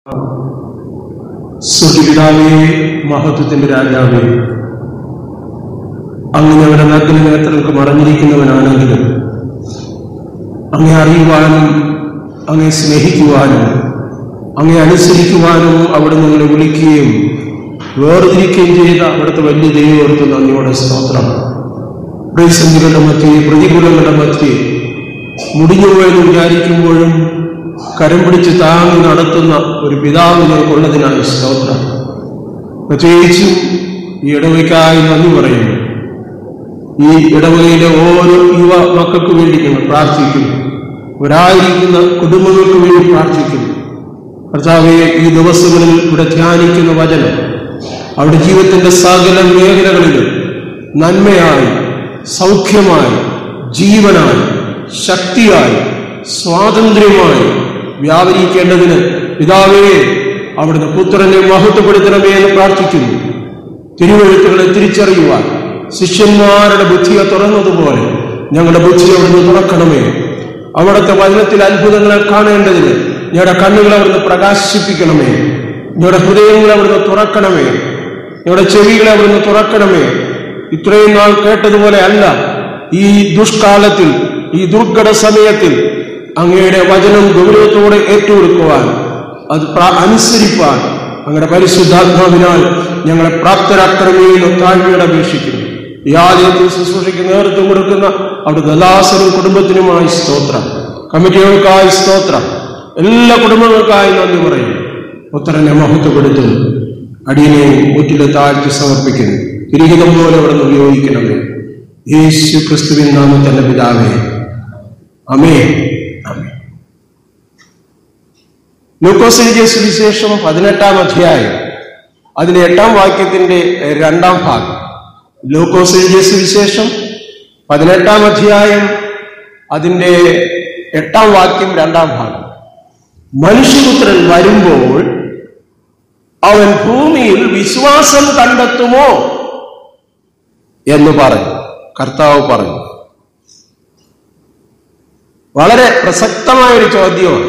സ്വർഗപിതാവേ മഹത്വത്തിന്റെ രാജാവേ അങ്ങ് ഞങ്ങളുടെ നഗ്ന നേത്രങ്ങൾക്ക് മറഞ്ഞിരിക്കുന്നവനാണെങ്കിലും അങ്ങെ അറിയുവാനും അങ്ങെ സ്നേഹിക്കുവാനും അങ്ങെ അനുസരിക്കുവാനും അവിടെ നിങ്ങളെ വിളിക്കുകയും വേർതിരിക്കുകയും ചെയ്ത അവിടുത്തെ വലിയ ദൈവോർത്ത് നന്ദിയോടെ സ്തോത്രം പ്രതിസന്ധികളുടെ മധ്യേ പ്രതികൂലങ്ങളുടെ മധ്യേ മുടിഞ്ഞുപോയെന്ന് വിചാരിക്കുമ്പോഴും കരം പിടിച്ച് താങ്ങി നടത്തുന്ന ഒരു പിതാവിനെ കൊള്ളതിനായി സ്തോത്രം പ്രത്യേകിച്ചും ഈ ഇടവയ്ക്കായി നന്ദി പറയുന്നു ഈ ഇടവകയിലെ ഓരോ യുവ മക്കൾക്ക് വേണ്ടി ഞങ്ങൾ പ്രാർത്ഥിക്കുന്നു ഒരായിരിക്കുന്ന കുടുംബങ്ങൾക്ക് വേണ്ടി പ്രാർത്ഥിക്കുന്നു കർത്താവെ ഈ ദിവസങ്ങളിൽ ഇവിടെ ധ്യാനിക്കുന്ന വചനം അവിടെ ജീവിതത്തിന്റെ സകല മേഖലകളിലും നന്മയായി സൗഖ്യമായി ജീവനായി ശക്തിയായി സ്വാതന്ത്ര്യമായി വ്യാപരിക്കേണ്ടതിന് പിതാവേ അവിടുന്ന് പുത്രനെ മഹത്വപ്പെടുത്തണമേ എന്ന് പ്രാർത്ഥിക്കുന്നു തിരുവഴുത്തുകളെ തിരിച്ചറിയുവാൻ ശിഷ്യന്മാരുടെ ബുദ്ധിയെ തുറന്നതുപോലെ ഞങ്ങളുടെ ബുദ്ധി അവിടുന്ന് തുറക്കണമേ അവിടുത്തെ വചനത്തിൽ അത്ഭുതങ്ങളെ കാണേണ്ടതിന് ഞങ്ങളുടെ കണ്ണുകളെ അവിടുന്ന് പ്രകാശിപ്പിക്കണമേ ഞങ്ങളുടെ ഹൃദയങ്ങളെ അവിടുന്ന് തുറക്കണമേ ഞങ്ങളുടെ ചെവികളെ അവിടുന്ന് തുറക്കണമേ ഇത്രയും നാൾ കേട്ടതുപോലെ അല്ല ഈ ദുഷ്കാലത്തിൽ ഈ ദുർഘട സമയത്തിൽ അങ്ങയുടെ വചനം ഗൗരവത്തോടെ ഏറ്റെടുക്കുവാൻ അത് പ്ര- അനുസരിപ്പാൻ അങ്ങയുടെ പരിശുദ്ധാത്മാവിനാൽ ഞങ്ങളെ പ്രാപ്തരാക്കണമേ എന്ന് താഴ്മയോടെ അപേക്ഷിക്കുന്നു ഈ ആലയത്തിൽ ശുശ്രൂഷയ്ക്ക് നേതൃത്വം കൊടുക്കുന്ന അവിടുത്തെ ദലാസനും കുടുംബത്തിനുമായി സ്തോത്രം കമ്മിറ്റികൾക്കായി സ്തോത്രം എല്ലാ കുടുംബങ്ങൾക്കായി നന്ദി പറയുന്നു പുത്രനെ മഹത്വപ്പെടുത്തുന്നു അടിയനെ മുറ്റിലെ താഴ്ത്തി സമർപ്പിക്കുന്നു തിരിഹിതം പോലെ അവിടെ നിന്ന് ഉപയോഗിക്കണമേ യേശു ക്രിസ്തുവിൻ നാമത്തല്ല പിതാവേ അമേ അമേ ലൂക്കോസ് എഴുതിയ സുവിശേഷം പതിനെട്ടാം അധ്യായം അതിലെ എട്ടാം വാക്യത്തിന്റെ രണ്ടാം ഭാഗം ലൂക്കോസ് എഴുതിയ സുവിശേഷം പതിനെട്ടാം അധ്യായം അതിന്റെ എട്ടാം വാക്യം രണ്ടാം ഭാഗം മനുഷ്യപുത്രൻ വരുമ്പോൾ അവൻ ഭൂമിയിൽ വിശ്വാസം കണ്ടെത്തുമോ എന്ന് പറഞ്ഞു കർത്താവ് പറഞ്ഞു വളരെ പ്രസക്തമായ ഒരു ചോദ്യമാണ്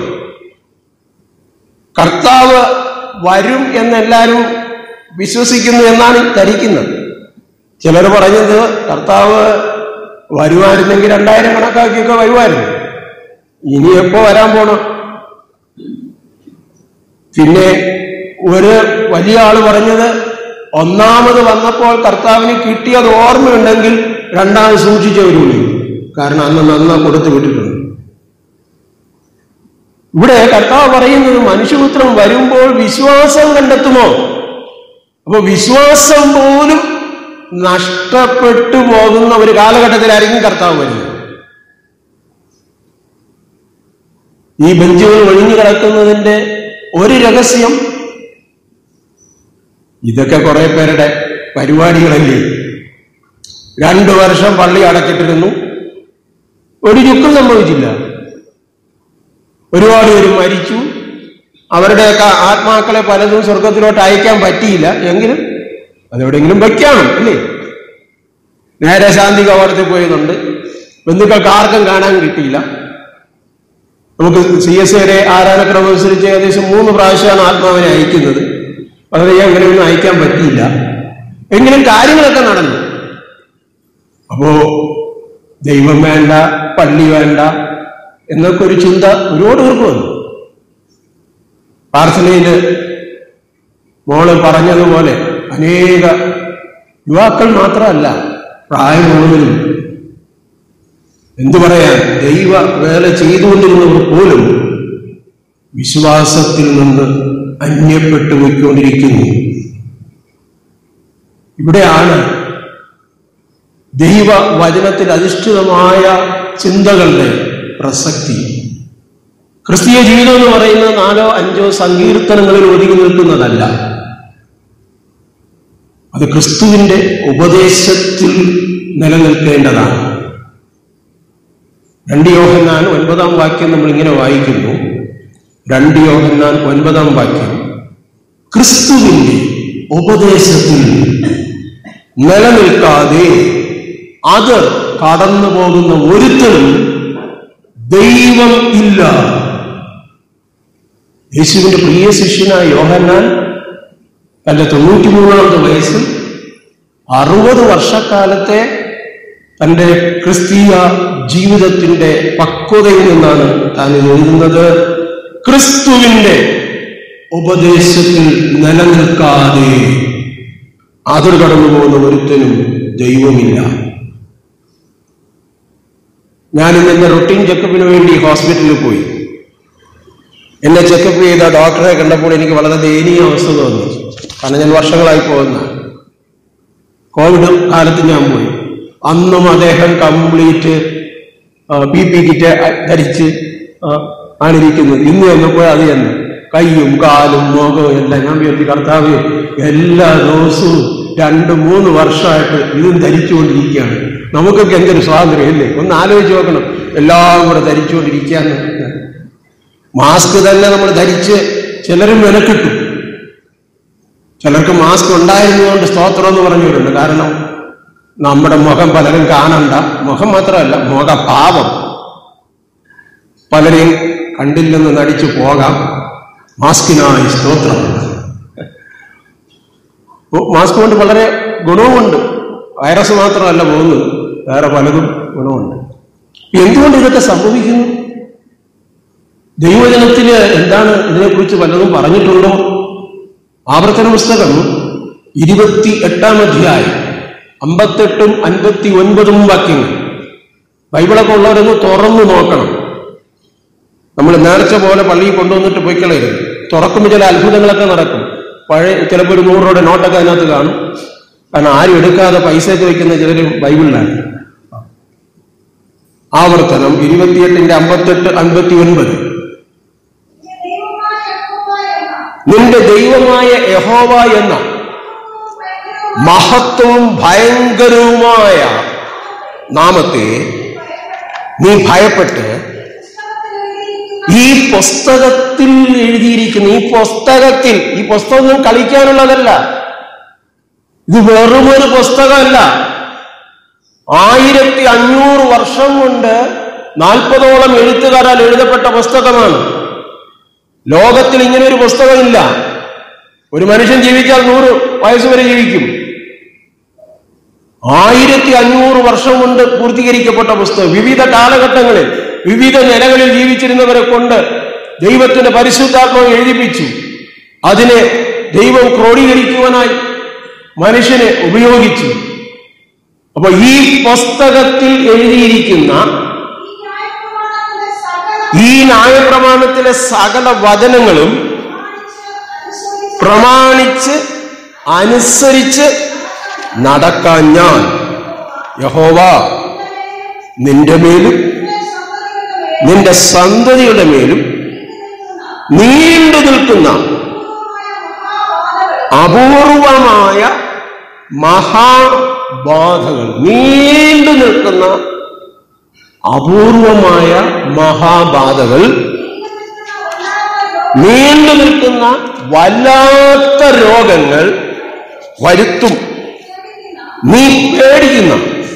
കർത്താവ് വരും എന്നെല്ലാവരും വിശ്വസിക്കുന്നു എന്നാണ് ധരിക്കുന്നത് ചിലർ പറഞ്ഞത് കർത്താവ് വരുമായിരുന്നെങ്കിൽ രണ്ടായിരം കണക്കാക്കിയൊക്കെ വരുമായിരുന്നു ഇനി എപ്പോ വരാൻ പോണം പിന്നെ ഒരു വലിയ ആള് പറഞ്ഞത് ഒന്നാമത് വന്നപ്പോൾ കർത്താവിന് കിട്ടിയത് ഓർമ്മയുണ്ടെങ്കിൽ രണ്ടാമത് സൂക്ഷിച്ചേ വരുള്ളൂ കാരണം അന്ന് നന്ന കൊടുത്തു വിട്ടിട്ടുണ്ട് ഇവിടെ കർത്താവ് പറയുന്നത് മനുഷ്യപുത്രം വരുമ്പോൾ വിശ്വാസം കണ്ടെത്തുമോ അപ്പൊ വിശ്വാസം പോലും നഷ്ടപ്പെട്ടു പോകുന്ന ഒരു കാലഘട്ടത്തിലായിരിക്കും കർത്താവ് വരുന്നത് ഈ ബെഞ്ചുകൾ ഒഴിഞ്ഞു കിടക്കുന്നതിന്റെ ഒരു രഹസ്യം ഇതൊക്കെ കുറെ പേരുടെ പരിപാടികളല്ലേ രണ്ടു വർഷം പള്ളി അടച്ചിട്ടിരുന്നു ഒരു ചുക്കും സംഭവിച്ചില്ല ഒരുപാട് പേര് മരിച്ചു അവരുടെയൊക്കെ ആത്മാക്കളെ പലതും സ്വർഗത്തിലോട്ട് അയക്കാൻ പറ്റിയില്ല എങ്കിലും അതെവിടെയെങ്കിലും വയ്ക്കാം അല്ലേ നേരെ ശാന്തി കവാടത്തിൽ പോയതുണ്ട് ബന്ധുക്കൾക്ക് ആർക്കും കാണാൻ കിട്ടിയില്ല നമുക്ക് സി എസ് എയുടെ ആരാധനക്രമം അനുസരിച്ച് ഏകദേശം മൂന്ന് പ്രാവശ്യമാണ് ആത്മാവിനെ അയക്കുന്നത് വളരെ അങ്ങനെയൊന്നും അയക്കാൻ പറ്റിയില്ല എങ്കിലും കാര്യങ്ങളൊക്കെ നടന്നു അപ്പോ ദൈവം വേണ്ട പള്ളി വേണ്ട എന്നൊക്കെ ഒരു ചിന്ത ഒരുപാട് പേർക്ക് വന്നു പ്രാർത്ഥനയില് മോള് പറഞ്ഞതുപോലെ അനേക യുവാക്കൾ മാത്രമല്ല പ്രായമുള്ളവരും എന്തു പറയാൻ ദൈവ വേല ചെയ്തുകൊണ്ടിരുന്നവർ പോലും വിശ്വാസത്തിൽ നിന്ന് അന്യപ്പെട്ടു പോയിക്കൊണ്ടിരിക്കുന്നു ഇവിടെയാണ് ദൈവ വചനത്തിൽ അധിഷ്ഠിതമായ ചിന്തകളുടെ പ്രസക്തി ക്രിസ്തീയ ജീവിതം എന്ന് പറയുന്നത് നാലോ അഞ്ചോ സങ്കീർത്തനങ്ങളിൽ ഒതുങ്ങി നിൽക്കുന്നതല്ല അത് ക്രിസ്തുവിന്റെ ഉപദേശത്തിൽ നിലനിൽക്കേണ്ടതാണ് രണ്ട് യോഹന്നാൻ ഒൻപതാം വാക്യം നമ്മൾ ഇങ്ങനെ വായിക്കുന്നു രണ്ട് യോഹന്നാൻ ഒൻപതാം വാക്യം ക്രിസ്തുവിന്റെ ഉപദേശത്തിൽ നിലനിൽക്കാതെ അത് കടന്നു പോകുന്ന ഒരുത്തനും ദൈവം ഇല്ല യേശുവിന്റെ പ്രിയ ശിഷ്യനായ യോഹന്നാൻ തന്റെ തൊണ്ണൂറ്റിമൂന്നാമത്തെ വയസ്സിൽ അറുപത് വർഷക്കാലത്തെ തന്റെ ക്രിസ്തീയ ജീവിതത്തിന്റെ പക്വതയിൽ നിന്നാണ് താൻ ഇത് എഴുതുന്നത് ക്രിസ്തുവിന്റെ ഉപദേശത്തിൽ നിലനിൽക്കാതെ അതിർ കടന്നു പോകുന്ന ഒരുത്തനും ദൈവമില്ല ഞാൻ ഇന്ന് എന്റെ റൊട്ടീൻ ചെക്കപ്പിന് വേണ്ടി ഹോസ്പിറ്റലിൽ പോയി എന്നെ ചെക്കപ്പ് ചെയ്ത ഡോക്ടറെ കണ്ടപ്പോൾ എനിക്ക് വളരെ ദയനീയ അവസ്ഥ തോന്നി കാരണം ഞാൻ വർഷങ്ങളായി പോകുന്ന കോവിഡ് കാലത്ത് ഞാൻ പോയി അന്നും അദ്ദേഹം കംപ്ലീറ്റ് ബി പി കിറ്റ് ധരിച്ച് ആ, ആണിരിക്കുന്നത് ഇന്ന് വന്നപ്പോൾ അത് തന്നെ കൈയും കാലും മുഖവും എല്ലാം ഞാൻ വിചാരിച്ചു കർത്താവ് എല്ലാ ദിവസവും രണ്ട് മൂന്ന് വർഷമായിട്ട് ഇതും ധരിച്ചുകൊണ്ടിരിക്കുകയാണ് നമുക്കൊക്കെ എന്തൊരു സ്വാതന്ത്ര്യം ഇല്ലേ ഒന്ന് ആലോചിച്ച് നോക്കണം എല്ലാം കൂടെ ധരിച്ചുകൊണ്ടിരിക്കുകയാണ് മാസ്ക് തന്നെ നമ്മൾ ധരിച്ച് ചിലരും വിലക്കിട്ടു ചിലർക്ക് മാസ്ക് ഉണ്ടായിരുന്നുകൊണ്ട് സ്തോത്രം എന്ന് പറഞ്ഞവരുണ്ട് കാരണം നമ്മുടെ മുഖം പലരും കാണണ്ട മുഖം മാത്രമല്ല മുഖഭാവം പലരെയും കണ്ടില്ലെന്ന് നടിച്ചു പോകാം മാസ്കിനായി സ്തോത്രം ഓ, മാസ്ക് കൊണ്ട് വളരെ ഗുണവുമുണ്ട് വൈറസ് മാത്രമല്ല പോകുന്നത് വേറെ പലതും ഗുണമുണ്ട് എന്തുകൊണ്ട് ഇതൊക്കെ സംഭവിക്കുന്നു ദൈവജനത്തിന് എന്താണ് ഇതിനെക്കുറിച്ച് വല്ലതും പറഞ്ഞിട്ടുണ്ടോ ആവർത്തന പുസ്തകം ഇരുപത്തി എട്ടാം അധ്യായം അമ്പത്തെട്ടും അൻപത്തി ഒൻപതും വാക്യങ്ങൾ ബൈബിളൊക്കെ ഉള്ളവരൊന്ന് തുറന്നു നോക്കണം നമ്മൾ നേർച്ച പോലെ പള്ളിയിൽ കൊണ്ടുവന്നിട്ട് പോയി കളയരുത് തുറക്കുമ്പോൾ ചില അത്ഭുതങ്ങളൊക്കെ നടക്കും പഴയ ചിലപ്പോൾ ഒരു നൂറ് രൂപയുടെ നോട്ടൊക്കെ അതിനകത്ത് കാണും കാരണം ആരും എടുക്കാതെ പൈസയൊക്കെ വെക്കുന്ന ചിലർ ബൈബിളിലാണ് ആവർത്തനം ഇരുപത്തിയെട്ടിന്റെ അമ്പത്തെട്ട് അൻപത്തി ഒൻപത് നിന്റെ ദൈവമായ യഹോവ എന്ന മഹത്വവും ഭയങ്കരവുമായ നാമത്തെ നീ ഭയപ്പെട്ട് ഈ പുസ്തകത്തിൽ എഴുതിയിരിക്കുന്ന ഈ പുസ്തകത്തിൽ ഈ പുസ്തകം കളിക്കാനുള്ളതല്ല ഇത് വെറുമൊരു പുസ്തകമല്ല ആയിരത്തി അഞ്ഞൂറ് വർഷം കൊണ്ട് നാൽപ്പതോളം എഴുത്തുകാരാൽ എഴുതപ്പെട്ട പുസ്തകമാണ് ലോകത്തിൽ ഇങ്ങനെ ഒരു പുസ്തകമില്ല ഒരു മനുഷ്യൻ ജീവിച്ചാൽ നൂറ് വയസ്സ് വരെ ജീവിക്കും ആയിരത്തി അഞ്ഞൂറ് വർഷം കൊണ്ട് പൂർത്തീകരിക്കപ്പെട്ട പുസ്തകം വിവിധ കാലഘട്ടങ്ങളിൽ വിവിധ നിലകളിൽ ജീവിച്ചിരുന്നവരെ കൊണ്ട് ദൈവത്തിന്റെ പരിശുദ്ധാത്മാവ് എഴുതിപ്പിച്ചു അതിനെ ദൈവം ക്രോഡീകരിക്കുവാനായി മനുഷ്യനെ ഉപയോഗിച്ചു അപ്പൊ ഈ പുസ്തകത്തിൽ എഴുതിയിരിക്കുന്ന ഈ ന്യായപ്രമാണത്തിലെ സകല വചനങ്ങളും പ്രമാണിച്ച് അനുസരിച്ച് നടക്കാൻ ഞാൻ യഹോവ നിന്റെ മേലും നിന്റെ സന്തതിയുടെ മേലും നീണ്ടു നിൽക്കുന്ന അപൂർവമായ മഹാബാധകൾ നീണ്ടു നിൽക്കുന്ന അപൂർവമായ മഹാബാധകൾ നീണ്ടു നിൽക്കുന്ന വല്ലാത്ത രോഗങ്ങൾ വരുത്തും നീ പേടിക്കുന്ന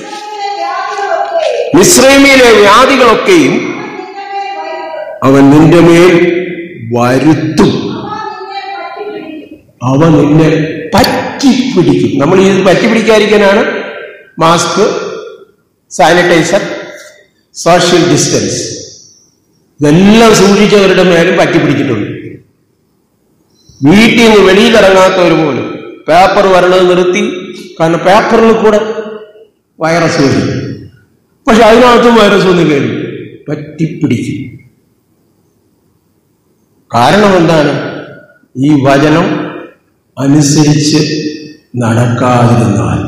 മിശ്രമിയിലെ വ്യാധികളൊക്കെയും അവൻ നിന്റെ മേൽ വരുത്തും അവ നിന്നെ പറ്റിപ്പിടിക്കും നമ്മൾ ഈ പറ്റിപ്പിടിക്കാതിരിക്കാനാണ് മാസ്ക് സാനിറ്റൈസർ സോഷ്യൽ ഡിസ്റ്റൻസ് ഇതെല്ലാം സൂക്ഷിച്ചവരുടെ മേലും പറ്റിപ്പിടിച്ചിട്ടുണ്ട് വീട്ടിൽ നിന്ന് വെളിയിലിറങ്ങാത്തവർ പോലും പേപ്പർ വരണത് നിർത്തി കാരണം പേപ്പറിൽ കൂടെ വൈറസ് വരും പക്ഷെ അതിനകത്തും വൈറസ് ഒന്നും കയറി പറ്റിപ്പിടിക്കും കാരണം എന്താണ് ഈ വചനം അനുസരിച്ച് നടക്കാതിരുന്നാൽ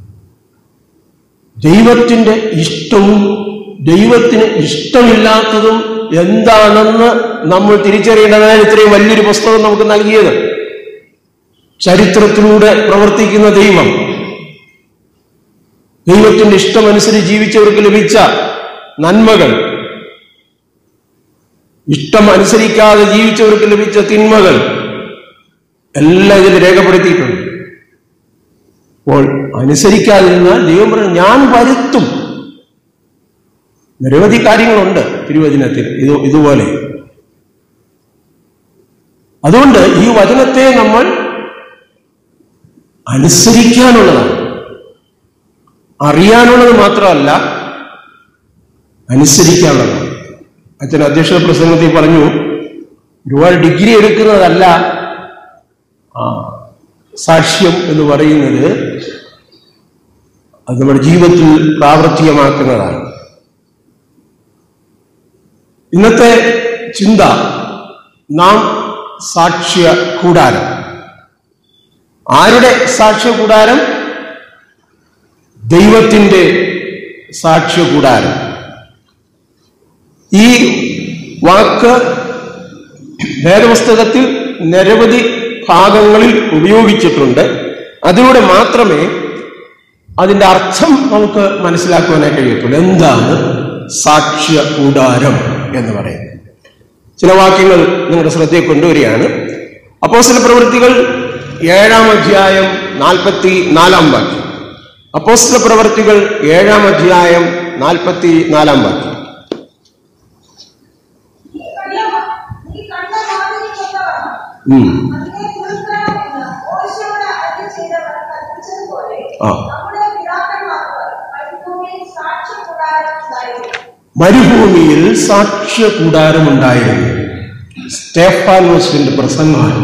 ദൈവത്തിന്റെ ഇഷ്ടവും ദൈവത്തിന് ഇഷ്ടമില്ലാത്തതും എന്താണെന്ന് നമ്മൾ തിരിച്ചറിയേണ്ടതാണ് ഇത്രയും വലിയൊരു പുസ്തകം നമുക്ക് നൽകിയത് ചരിത്രത്തിലൂടെ പ്രവർത്തിക്കുന്ന ദൈവം ദൈവത്തിന്റെ ഇഷ്ടമനുസരിച്ച് ജീവിച്ചവർക്ക് ലഭിച്ച നന്മകൾ ഇഷ്ടം അനുസരിക്കാതെ ജീവിച്ചവർക്ക് ലഭിച്ച തിന്മകൾ എല്ലാം ഇതിൽ രേഖപ്പെടുത്തിയിട്ടുണ്ട് അപ്പോൾ അനുസരിക്കാതിരുന്നാൽ ദൈവം പറഞ്ഞു ഞാൻ വരുത്തും നിരവധി കാര്യങ്ങളുണ്ട് തിരുവചനത്തിൽ ഇത് ഇതുപോലെ അതുകൊണ്ട് ഈ വചനത്തെ നമ്മൾ അനുസരിക്കാനുള്ളതാണ് അറിയാനുള്ളത് മാത്രമല്ല അനുസരിക്കാനുള്ളതാണ് അച്ഛൻ അധ്യക്ഷ പ്രസംഗത്തിൽ പറഞ്ഞു ഒരുപാട് ഡിഗ്രി എടുക്കുന്നതല്ല ആ, സാക്ഷ്യം എന്ന് പറയുന്നത് അത് നമ്മുടെ ജീവിതത്തിൽ പ്രാവർത്തികമാക്കുന്നതാണ് ഇന്നത്തെ ചിന്ത നാം സാക്ഷ്യ കൂടാരം ആരുടെ സാക്ഷ്യ കൂടാരം ദൈവത്തിന്റെ സാക്ഷ്യ കൂടാരം ഈ വാക്ക് വേദപുസ്തകത്തിൽ നിരവധി ഭാഗങ്ങളിൽ ഉപയോഗിച്ചിട്ടുണ്ട് അതിലൂടെ മാത്രമേ അതിന്റെ അർത്ഥം നമുക്ക് മനസ്സിലാക്കുവാനായി കഴിയത്തുള്ളൂ എന്താണ് സാക്ഷ്യ കൂടാരം എന്ന് പറയുന്നത് ചില വാക്യങ്ങൾ നിങ്ങളുടെ ശ്രദ്ധയിൽ കൊണ്ടുവരികയാണ് അപ്പോസ്തല പ്രവൃത്തികൾ ഏഴാം അധ്യായം നാൽപ്പത്തി നാലാം വാക്യം അപ്പോസ്തല പ്രവൃത്തികൾ ഏഴാം അധ്യായം നാൽപ്പത്തി നാലാം വാക്യം നീ കണ്ട മാതിരി കൊണ്ടവർ ഉം. അതിനെ കൊടുക്കണമെന്ന് മോശയോട് അരുളി ചെയ്തവർ കൽപ്പിച്ചതുപോലെ ആ. നമ്മുടെ പിതാക്കന്മാർക്ക് മരുഭൂമിയിൽ സാക്ഷ്യ കൂടാരമുണ്ടായിരുന്നു മരുഭൂമിയിൽ സാക്ഷ്യ കൂടാരമുണ്ടായിരുന്നു സ്റ്റേഫാനോസിന്റെ പ്രസംഗമാണ്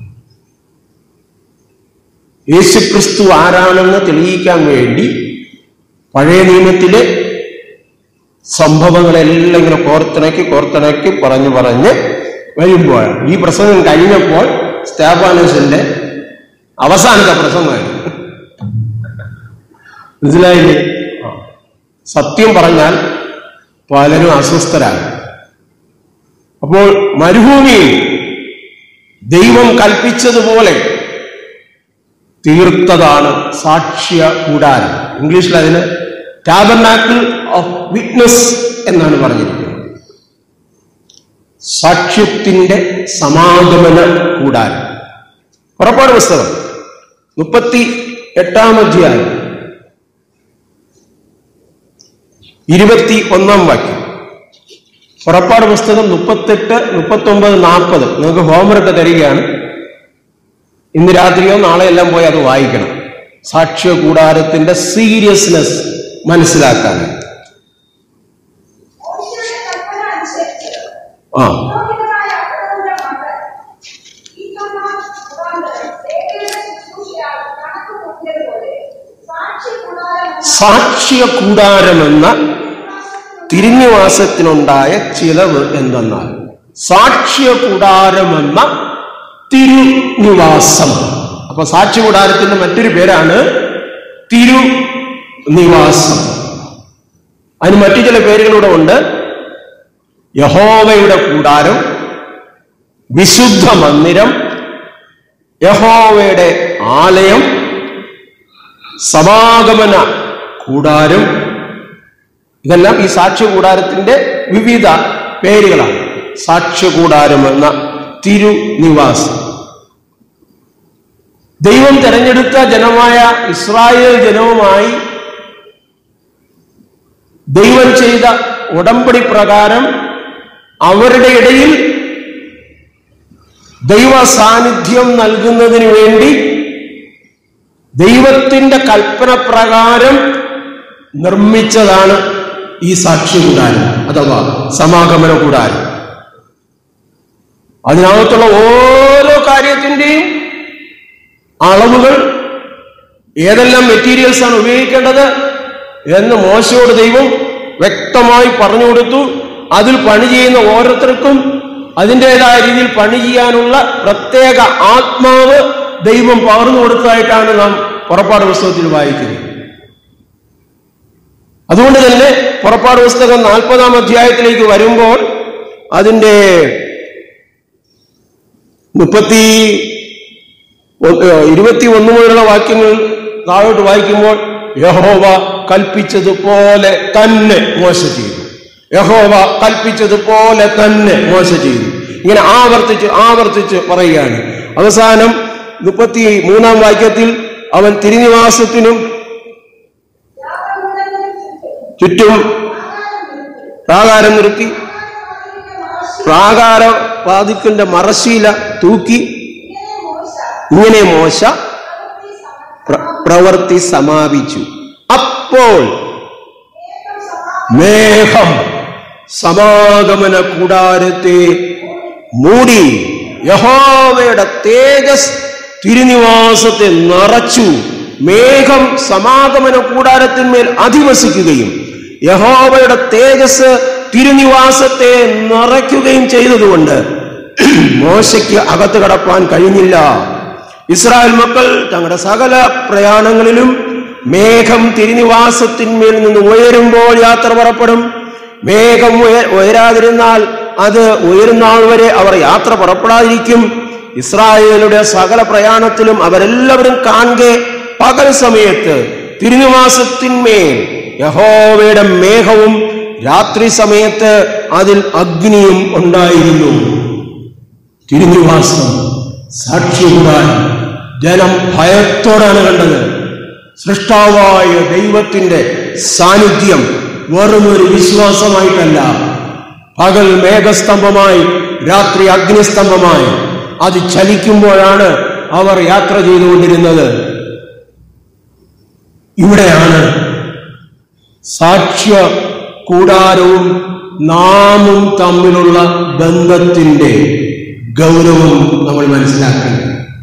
യേശുക്രിസ്തു ആരാണെന്ന് തെളിയിക്കാൻ വേണ്ടി പഴയ നിയമത്തിലെ സംഭവങ്ങളെല്ലാം ഇങ്ങനെ കോർത്തിണക്കി കോർത്തിണക്കി പറഞ്ഞു പറഞ്ഞ് വരുമ്പോൾ ഈ പ്രസംഗം കഴിഞ്ഞപ്പോൾ സ്റ്റേഫാനോസിന്റെ അവസാനത്തെ പ്രസംഗമായിരുന്നു മനസ്സിലായില്ലേ ആ. സത്യം പറഞ്ഞാൽ പലരും അസ്വസ്ഥരാണ് അപ്പോൾ മരുഭൂമിയിൽ ദൈവം കൽപ്പിച്ചതുപോലെ തീർത്തതാണ് സാക്ഷ്യ കൂടാരം ഇംഗ്ലീഷിൽ അതിന് ടാബർനാക്കിൾ ഓഫ് വിറ്റ്നസ് എന്നാണ് പറഞ്ഞിരിക്കുന്നത് സാക്ഷ്യത്തിന്റെ സമാഗമന കൂടാരം പുറപ്പാട് പുസ്തകം മുപ്പത്തി എട്ടാം അധ്യായം ഇരുപത്തി ഒന്നാം വാക്യം പുറപ്പാട് പുസ്തകം മുപ്പത്തെട്ട് മുപ്പത്തൊമ്പത് നാൽപ്പത് നിങ്ങൾക്ക് ഹോംവർക്ക് തരികയാണ് ഇന്ന് രാത്രിയോ നാളെ എല്ലാം പോയി അത് വായിക്കണം സാക്ഷ്യ കൂടാരത്തിന്റെ സീരിയസ്നെസ് മനസ്സിലാക്കാൻ മോശയുടെ കൽപ്പന അനുസരിച്ച് ആ പുരോഹിതനായ അഹരോന്റെ മകൻ ഈഥാമാർ മുഖാന്തരം ലേവിയുടെ ശുശ്രൂഷയാൽ കണക്ക് കൂട്ടിയതുപോലെ സാക്ഷി കൂടാരം സാക്ഷ്യ കൂടാരമെന്ന തിരുനിവാസത്തിനുണ്ടായ ചിലവ് എന്തെന്നാൽ സാക്ഷ്യ കൂടാരമെന്ന തിരുനിവാസം അപ്പൊ സാക്ഷ്യ കൂടാരത്തിന്റെ മറ്റൊരു പേരാണ് തിരുനിവാസം അതിന് മറ്റു ചില പേരുകളൂടെ ഉണ്ട് യഹോവയുടെ കൂടാരം വിശുദ്ധ മന്ദിരം യഹോവയുടെ ആലയം സമാഗമന കൂടാരം ഇതെല്ലാം ഈ സാക്ഷ്യ കൂടാരത്തിന്റെ വിവിധ പേരുകളാണ് സാക്ഷ്യ കൂടാരം എന്ന തിരുനിവാസം ദൈവം തെരഞ്ഞെടുത്ത ജനമായ ഇസ്രായേൽ ജനവുമായി ദൈവം ചെയ്ത ഉടമ്പടി പ്രകാരം അവരുടെ ഇടയിൽ ദൈവ സാന്നിധ്യം നൽകുന്നതിന് വേണ്ടി ദൈവത്തിന്റെ കൽപ്പന പ്രകാരം നിർമ്മിച്ചതാണ് ഈ സാക്ഷി കൂടാരം അഥവാ സമാഗമന കൂടാരം അതിനകത്തുള്ള ഓരോ കാര്യത്തിന്റെയും അളവുകൾ ഏതെല്ലാം മെറ്റീരിയൽസ് ആണ് ഉപയോഗിക്കേണ്ടത് എന്ന് മോശയോട് ദൈവം വ്യക്തമായി പറഞ്ഞു കൊടുത്തു അതിൽ പണി ചെയ്യുന്ന ഓരോരുത്തർക്കും അതിൻ്റെതായ രീതിയിൽ പണി ചെയ്യാനുള്ള പ്രത്യേക ആത്മാവ് ദൈവം പകർന്നു കൊടുത്തതായിട്ടാണ് നാം പുറപ്പാട് പുസ്തകത്തിൽ വായിക്കുന്നത് അതുകൊണ്ട് തന്നെ പുറപ്പാട് പുസ്തകം നാൽപ്പതാം അധ്യായത്തിലേക്ക് വരുമ്പോൾ അതിൻ്റെ മുപ്പത്തി ഇരുപത്തി ഒന്ന് മുതലുള്ള വാക്യങ്ങൾ താഴോട്ട് വായിക്കുമ്പോൾ യഹോവ കൽപ്പിച്ചതുപോലെ തന്നെ മോശ ചെയ്തു യഹോവ കൽപ്പിച്ചതുപോലെ തന്നെ മോശ ചെയ്തു ഇങ്ങനെ ആവർത്തിച്ച് ആവർത്തിച്ച് പറയുകയാണ് അവസാനം മുപ്പത്തി മൂന്നാം വാക്യത്തിൽ അവൻ തിരുനിവാസത്തിനും ചുറ്റും പ്രാകാരം നിർത്തി പ്രാകാര വാതിക്കിന്റെ മറശീല തൂക്കി ഇങ്ങനെ മോശ പ്ര- പ്രവൃത്തി സമാപിച്ചു അപ്പോൾ മേഘം സമാഗമന കൂടാരത്തെ മൂടി യഹോവയുടെ തേജസ് തിരുനിവാസത്തെ നിറച്ചു മേഘം സമാഗമന കൂടാരത്തിന്മേൽ അധിവസിക്കുകയും യഹോവയുടെ തേജസ് തിരുനിവാസത്തെ നിറയ്ക്കുകയും ചെയ്തതുകൊണ്ട് മോശയ്ക്ക് അകത്ത് കടപ്പാൻ കഴിഞ്ഞില്ല ഇസ്രായേൽ മക്കൾ തങ്ങളുടെ സകല പ്രയാണങ്ങളിലും മേഘം തിരുനിവാസത്തിന്മേൽ നിന്ന് ഉയരുമ്പോൾ യാത്ര പുറപ്പെടും മേഘം ഉയ- ഉയരാതിരുന്നാൽ അത് ഉയരുന്നാൾ വരെ അവർ യാത്ര പുറപ്പെടാതിരിക്കും ഇസ്രായേലുടെ സകല പ്രയാണത്തിലും അവരെല്ലാവരും കാണെ പകൽ സമയത്ത് തിരുനിവാസത്തിന്മേൽ യഹോവയുടെ മേഘവും രാത്രി സമയത്ത് അതിൽ അഗ്നിയും ഉണ്ടായിരുന്നു തിരുനിവാസം സാക്ഷികൂടാൻ ജനം ഭയത്തോടാണ് കണ്ടത് സൃഷ്ടാവായ ദൈവത്തിന്റെ സാന്നിധ്യം വെറും ഒരു വിശ്വാസമായിട്ടല്ല പകൽ മേഘസ്തംഭമായി രാത്രി അഗ്നിസ്തംഭമായി അത് ചലിക്കുമ്പോഴാണ് അവർ യാത്ര ചെയ്തുകൊണ്ടിരുന്നത് ഇവിടെയാണ് സാക്ഷ്യ കൂടാരവും നാമും തമ്മിലുള്ള ബന്ധത്തിന്റെ ഗൗരവം നമ്മൾ മനസ്സിലാക്കണം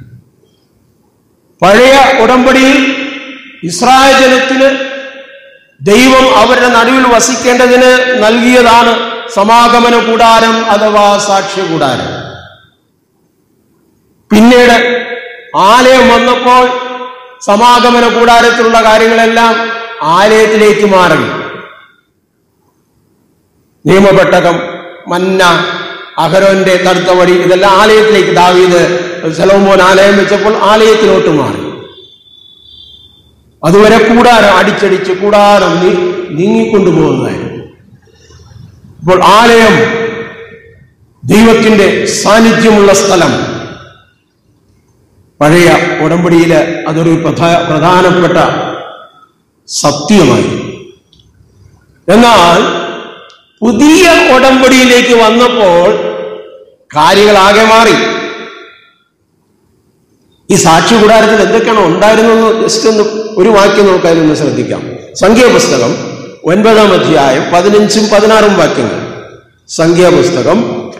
പഴയ ഉടമ്പടിയിൽ ഇസ്രായേൽ ജനത്തിന് ദൈവം അവരുടെ നടുവിൽ വസിക്കേണ്ടതിന് നൽകിയതാണ് സമാഗമന കൂടാരം അഥവാ സാക്ഷ്യ കൂടാരം പിന്നീട് ആലയം വന്നപ്പോൾ സമാഗമന കൂടാരത്തിലുള്ള കാര്യങ്ങളെല്ലാം ആലയത്തിലേക്ക് മാറി നിയമപെട്ടകം മന്ന അഹരോന്റെ തടുത്ത വടി ഇതെല്ലാം ആലയത്തിലേക്ക് ദാവീദ് ശലോമോൻ ആലയം വെച്ചപ്പോൾ ആലയത്തിലോട്ട് മാറി അതുവരെ കൂടാരം അടിച്ചടിച്ച് കൂടാരം നീ- നീങ്ങിക്കൊണ്ടുപോകുന്നതായിരുന്നു ഇപ്പോൾ ആലയം ദൈവത്തിന്റെ സാന്നിധ്യമുള്ള സ്ഥലം പഴയ ഉടമ്പടിയില് അതൊരു പ്രധാ- പ്രധാനപ്പെട്ട സത്യമായി എന്നാൽ പുതിയ ഉടമ്പടിയിലേക്ക് വന്നപ്പോൾ കാര്യങ്ങളാകെ മാറി ഈ സാക്ഷി കൂടാരത്തിൽ എന്തൊക്കെയാണോ ഉണ്ടായിരുന്നെന്ന് ജസ്റ്റ് ഒന്ന് ഒരു വാക്യം നോക്കാതിരുന്ന് ശ്രദ്ധിക്കാം സംഖ്യാപുസ്തകം ഒൻപതാം അധ്യായം പതിനഞ്ചും പതിനാറും വാക്യങ്ങൾ സംഖ്യാപുസ്തകം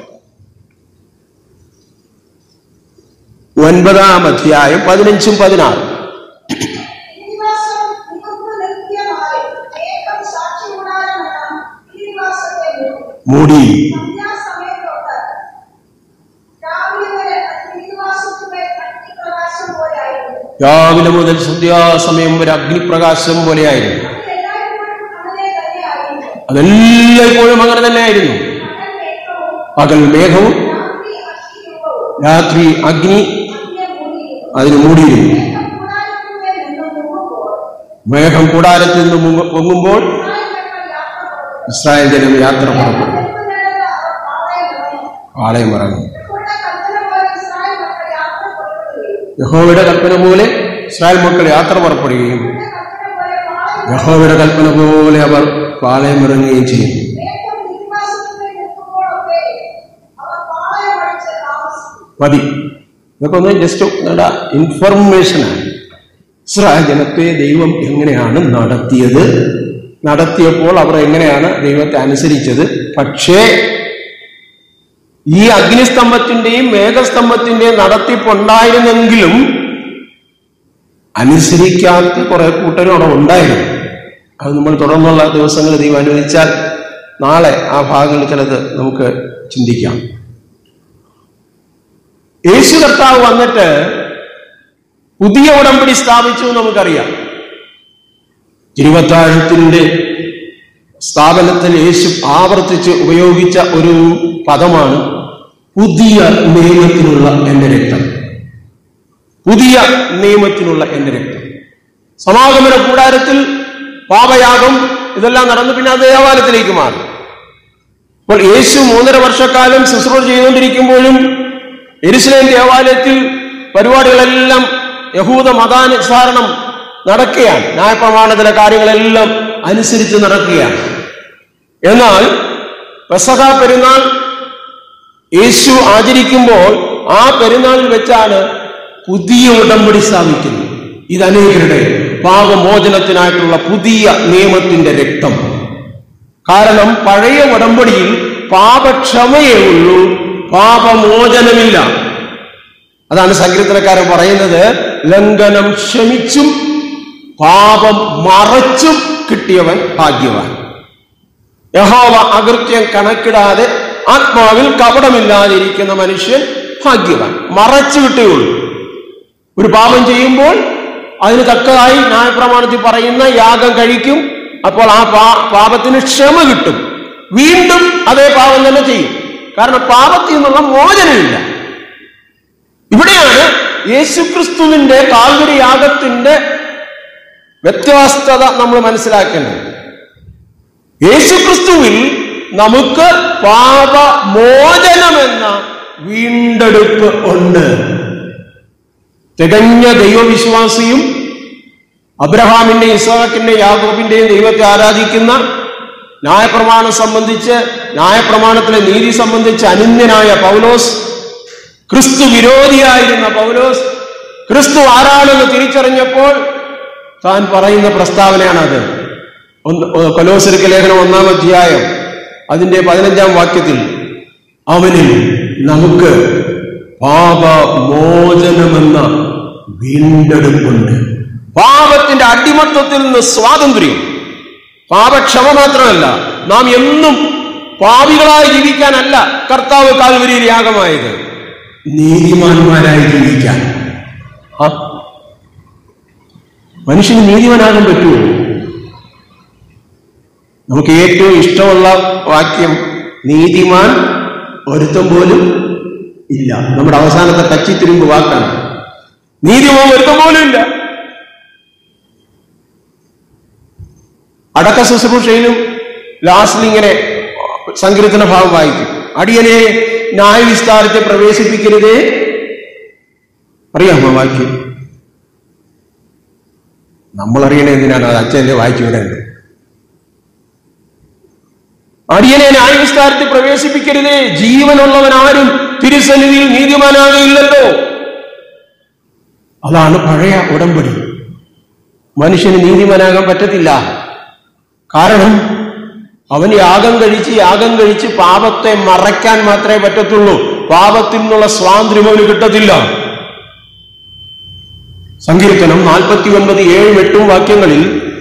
ഒൻപതാം അധ്യായം പതിനഞ്ചും പതിനാറും തിരുനിവാസം നിങ്ങൾക്ക് നിത്യമായി ഏകം സാക്ഷികൂടാരമെല്ലാം തിരുനിവാസത്തെ മൂടി. മൂടി സന്ധ്യാസമയത്തൊട്ട് രാവിലെ വരെ തിരുനിവാസത്തിന്റെ അഗ്നിപ്രകാശം പോലെയായിരുന്നു. രാവിലെ മുതൽ സന്ധ്യാസമയം വരെ അഗ്നിപ്രകാശം പോലെയായിരുന്നു അത് എല്ലായ്പ്പോഴും അങ്ങനെ തന്നെയായിരുന്നു. അതെല്ലായ്പ്പോഴും അങ്ങനെ തന്നെയായിരുന്നു പകൽ മേഘവും പകൽ മേഘവും രാത്രി അഗ്നിരൂപവും രാത്രി അഗ്നി അതിനെ മൂടിയിരുന്നു. അതിന് മൂടിയിരുന്നു മേഘം കൂടാരത്തിന്മേൽ നിന്ന് മുങ്ങുമ്പോൾ മേഘം കൂടാരത്തിൽ നിന്ന് മുങ്ങ- പൊങ്ങുമ്പോൾ ഇസ്രായേൽ ജനം യാത്ര പുറപ്പെട്ടു. ഇസ്രായേൽ ജനം യാത്ര പുറപ്പെടും നിൽക്കുന്നിടത്ത് അവർ പാളയം ഇറങ്ങി. ആലയം ഇറങ്ങും യഹോവയുടെ കൽപ്പന പോലെ ഇസ്രായേൽ മക്കൾ യാത്ര പുറപ്പെടുകയും യഹോവയുടെ കൽപ്പന പോലെ ഇസ്രായേൽ മക്കൾ യാത്ര പുറപ്പെടുകയും യഹോവയുടെ കൽപ്പന പോലെ പാളയം യഹോവയുടെ കൽപ്പന പോലെ അവർ പാളയം ഇറങ്ങുകയും ചെയ്യും മേഘം തിരുനിവാസത്തിന്മേൽ നിൽക്കുമ്പോഴൊക്കെ അവർ പാളയം അടിച്ച് താമസിക്കും. മതി ഇതൊക്കെ ഒന്ന് ജസ്റ്റ് ഇൻഫർമേഷനാണ് ഇസ്രായേൽ ജനത്തെ ദൈവം എങ്ങനെയാണ് നടത്തിയത് നടത്തിയപ്പോൾ അവർ എങ്ങനെയാണ് ദൈവത്തെ അനുസരിച്ചത് പക്ഷേ ഈ അഗ്നിസ്തംഭത്തിന്റെയും മേഘസ്തംഭത്തിന്റെയും നടത്തിപ്പുണ്ടായിരുന്നെങ്കിലും അനുസരിക്കാത്ത കുറെ കൂട്ടരും അവിടെ ഉണ്ടായിരുന്നു അത് നമ്മൾ തുടർന്നുള്ള ദിവസങ്ങൾ ദൈവം അനുവദിച്ചാൽ നാളെ ആ ഭാഗങ്ങളിൽ ചിലത് നമുക്ക് ചിന്തിക്കാം യേശു കർത്താവ് വന്നിട്ട് പുതിയ ഉടമ്പടി സ്ഥാപിച്ചു എന്ന് നമുക്കറിയാം തിരുവത്താഴത്തിന്റെ സ്ഥാപനത്തിൽ യേശു ആവർത്തിച്ച് ഉപയോഗിച്ച ഒരു പദമാണ് പുതിയ നിയമത്തിനുള്ള എന്റെ രക്തം പുതിയ നിയമത്തിനുള്ള എന്റെ രക്തം സമാഗമന കൂടാരത്തിൽ പാപയാഗം ഇതെല്ലാം നടന്നു പിന്നെ അത് ദേവാലയത്തിലേക്ക് മാറി അപ്പോൾ യേശു മൂന്നര വർഷക്കാലം ശുശ്രൂഷ ചെയ്തുകൊണ്ടിരിക്കുമ്പോഴും എരുസലേം ദേവാലയത്തിൽ പരിപാടികളെല്ലാം യഹൂദ മതാനുസാരണം നടക്കുകയാണ് ന്യായപ്രമാണത്തിലെ കാര്യങ്ങളെല്ലാം അനുസരിച്ച് നടക്കുകയാണ് എന്നാൽ പെസഹ പെരുന്നാൾ യേശു ആചരിക്കുമ്പോൾ ആ പെരുന്നാളിൽ വെച്ചാണ് പുതിയ ഉടമ്പടി സ്ഥാപിക്കുന്നത് ഇത് അനേകരുടെ പാപമോചനത്തിനായിട്ടുള്ള പുതിയ നിയമത്തിന്റെ രക്തം കാരണം പഴയ ഉടമ്പടിയിൽ പാപക്ഷമയേ ഉള്ളൂ പാപമോചനമില്ല അതാണ് സങ്കീർത്തനക്കാരൻ പറയുന്നത് ലംഘനം ക്ഷമിച്ചും പാപം മറച്ചും കിട്ടിയവൻ ഭാഗ്യവാൻ യഹോവ അകൃത്യം കണക്കിടാതെ ആത്മാവിൽ കപടമില്ലാതിരിക്കുന്ന മനുഷ്യൻ ഭാഗ്യവാൻ മറച്ചു കിട്ടുകയുള്ളൂ ഒരു പാപം ചെയ്യുമ്പോൾ അതിന് തക്കതായി ന്യായപ്രമാണത്തിൽ പറയുന്ന യാഗം കഴിക്കും അപ്പോൾ ആ പാ പാപത്തിന് ക്ഷമ കിട്ടും വീണ്ടും അതേ പാപം തന്നെ ചെയ്യും കാരണം പാപത്തിൽ നിന്നുള്ള മോചനമില്ല ഇവിടെയാണ് യേശുക്രിസ്തുവിന്റെ കാൽവരി യാഗത്തിന്റെ വ്യത്യസ്തത നമ്മൾ മനസ്സിലാക്കേണ്ടത് യേശുക്രിസ്തുവിൽ നമുക്ക് പാപമോചനമെന്ന വീണ്ടെടുപ്പ് ഉണ്ട് തികഞ്ഞ ദൈവവിശ്വാസിയും അബ്രഹാമിന്റെ ഇസ്ഹാക്കിന്റെ യാക്കോബിന്റെയും ദൈവത്തെ ആരാധിക്കുന്ന ന്യായപ്രമാണം സംബന്ധിച്ച് ന്യായപ്രമാണത്തിലെ നീതി സംബന്ധിച്ച് അനന്യനായ പൗലോസ് ക്രിസ്തു വിരോധിയായിരുന്ന പൗലോസ് ക്രിസ്തു ആരാണെന്ന് തിരിച്ചറിഞ്ഞപ്പോൾ താൻ പറയുന്ന പ്രസ്താവനയാണത് ഒന്ന് കൊലോസരിക്ക് ലേഖനം ഒന്നാം അധ്യായം അതിന്റെ പതിനഞ്ചാം വാക്യത്തിൽ അവനിൽ നമുക്ക് പാപമോചനമെന്ന വീണ്ടെടുപ്പുണ്ട് പാപത്തിന്റെ അടിമത്വത്തിൽ നിന്ന് സ്വാതന്ത്ര്യം പാപക്ഷമ മാത്രമല്ല നാം എന്നും പാപികളായി ജീവിക്കാനല്ല കർത്താവ് കാൽവരിയിൽ യാഗമായത് നീതിമാന്മാരായി ജീവിക്കാൻ ആ? മനുഷ്യന് നീതിമാനാകാൻ പറ്റുമോ നമുക്ക് ഏറ്റവും ഇഷ്ടമുള്ള വാക്യം നീതിമാൻ ഒരുത്തം പോലും ഇല്ല നമ്മുടെ അവസാനത്തെ കച്ചിത്തിരുമ്പ് വാക്കാണ് നീതിമാൻ ഒരുത്തം പോലും ഇല്ല അടക്ക ശുശ്രൂഷയിലും ലാസ്റ്റിൽ ഇങ്ങനെ സങ്കീർത്തന ഭാവം വായിക്കും അടിയനെ ന്യായവിസ്താരത്തെ പ്രവേശിപ്പിക്കരുതേ അറിയാമോ വാക്യം നമ്മൾ അറിയണേ എന്തിനാണ് അത് അച്ഛനെ വായിച്ചു വിടേണ്ടത് അടിയനെ ന്യായവിസ്താരത്തിൽ പ്രവേശിപ്പിക്കരുതേ ജീവനുള്ളവൻ ആരും തിരുസന്നിധിയിൽ നീതിമാനാകയില്ലല്ലോ അതാണ് പഴയ ഉടമ്പടി മനുഷ്യന് നീതിമാനാകാൻ പറ്റത്തില്ല കാരണം അവൻ യാഗം കഴിച്ച് യാഗം കഴിച്ച് പാപത്തെ മറയ്ക്കാൻ മാത്രമേ പറ്റത്തുള്ളൂ പാപത്തിൽ നിന്നുള്ള സ്വാതന്ത്ര്യം അവന് കിട്ടത്തില്ല സങ്കീർത്തനം നാൽപ്പത്തി ഒൻപത് ഏഴും എട്ടും വാക്യങ്ങളിൽ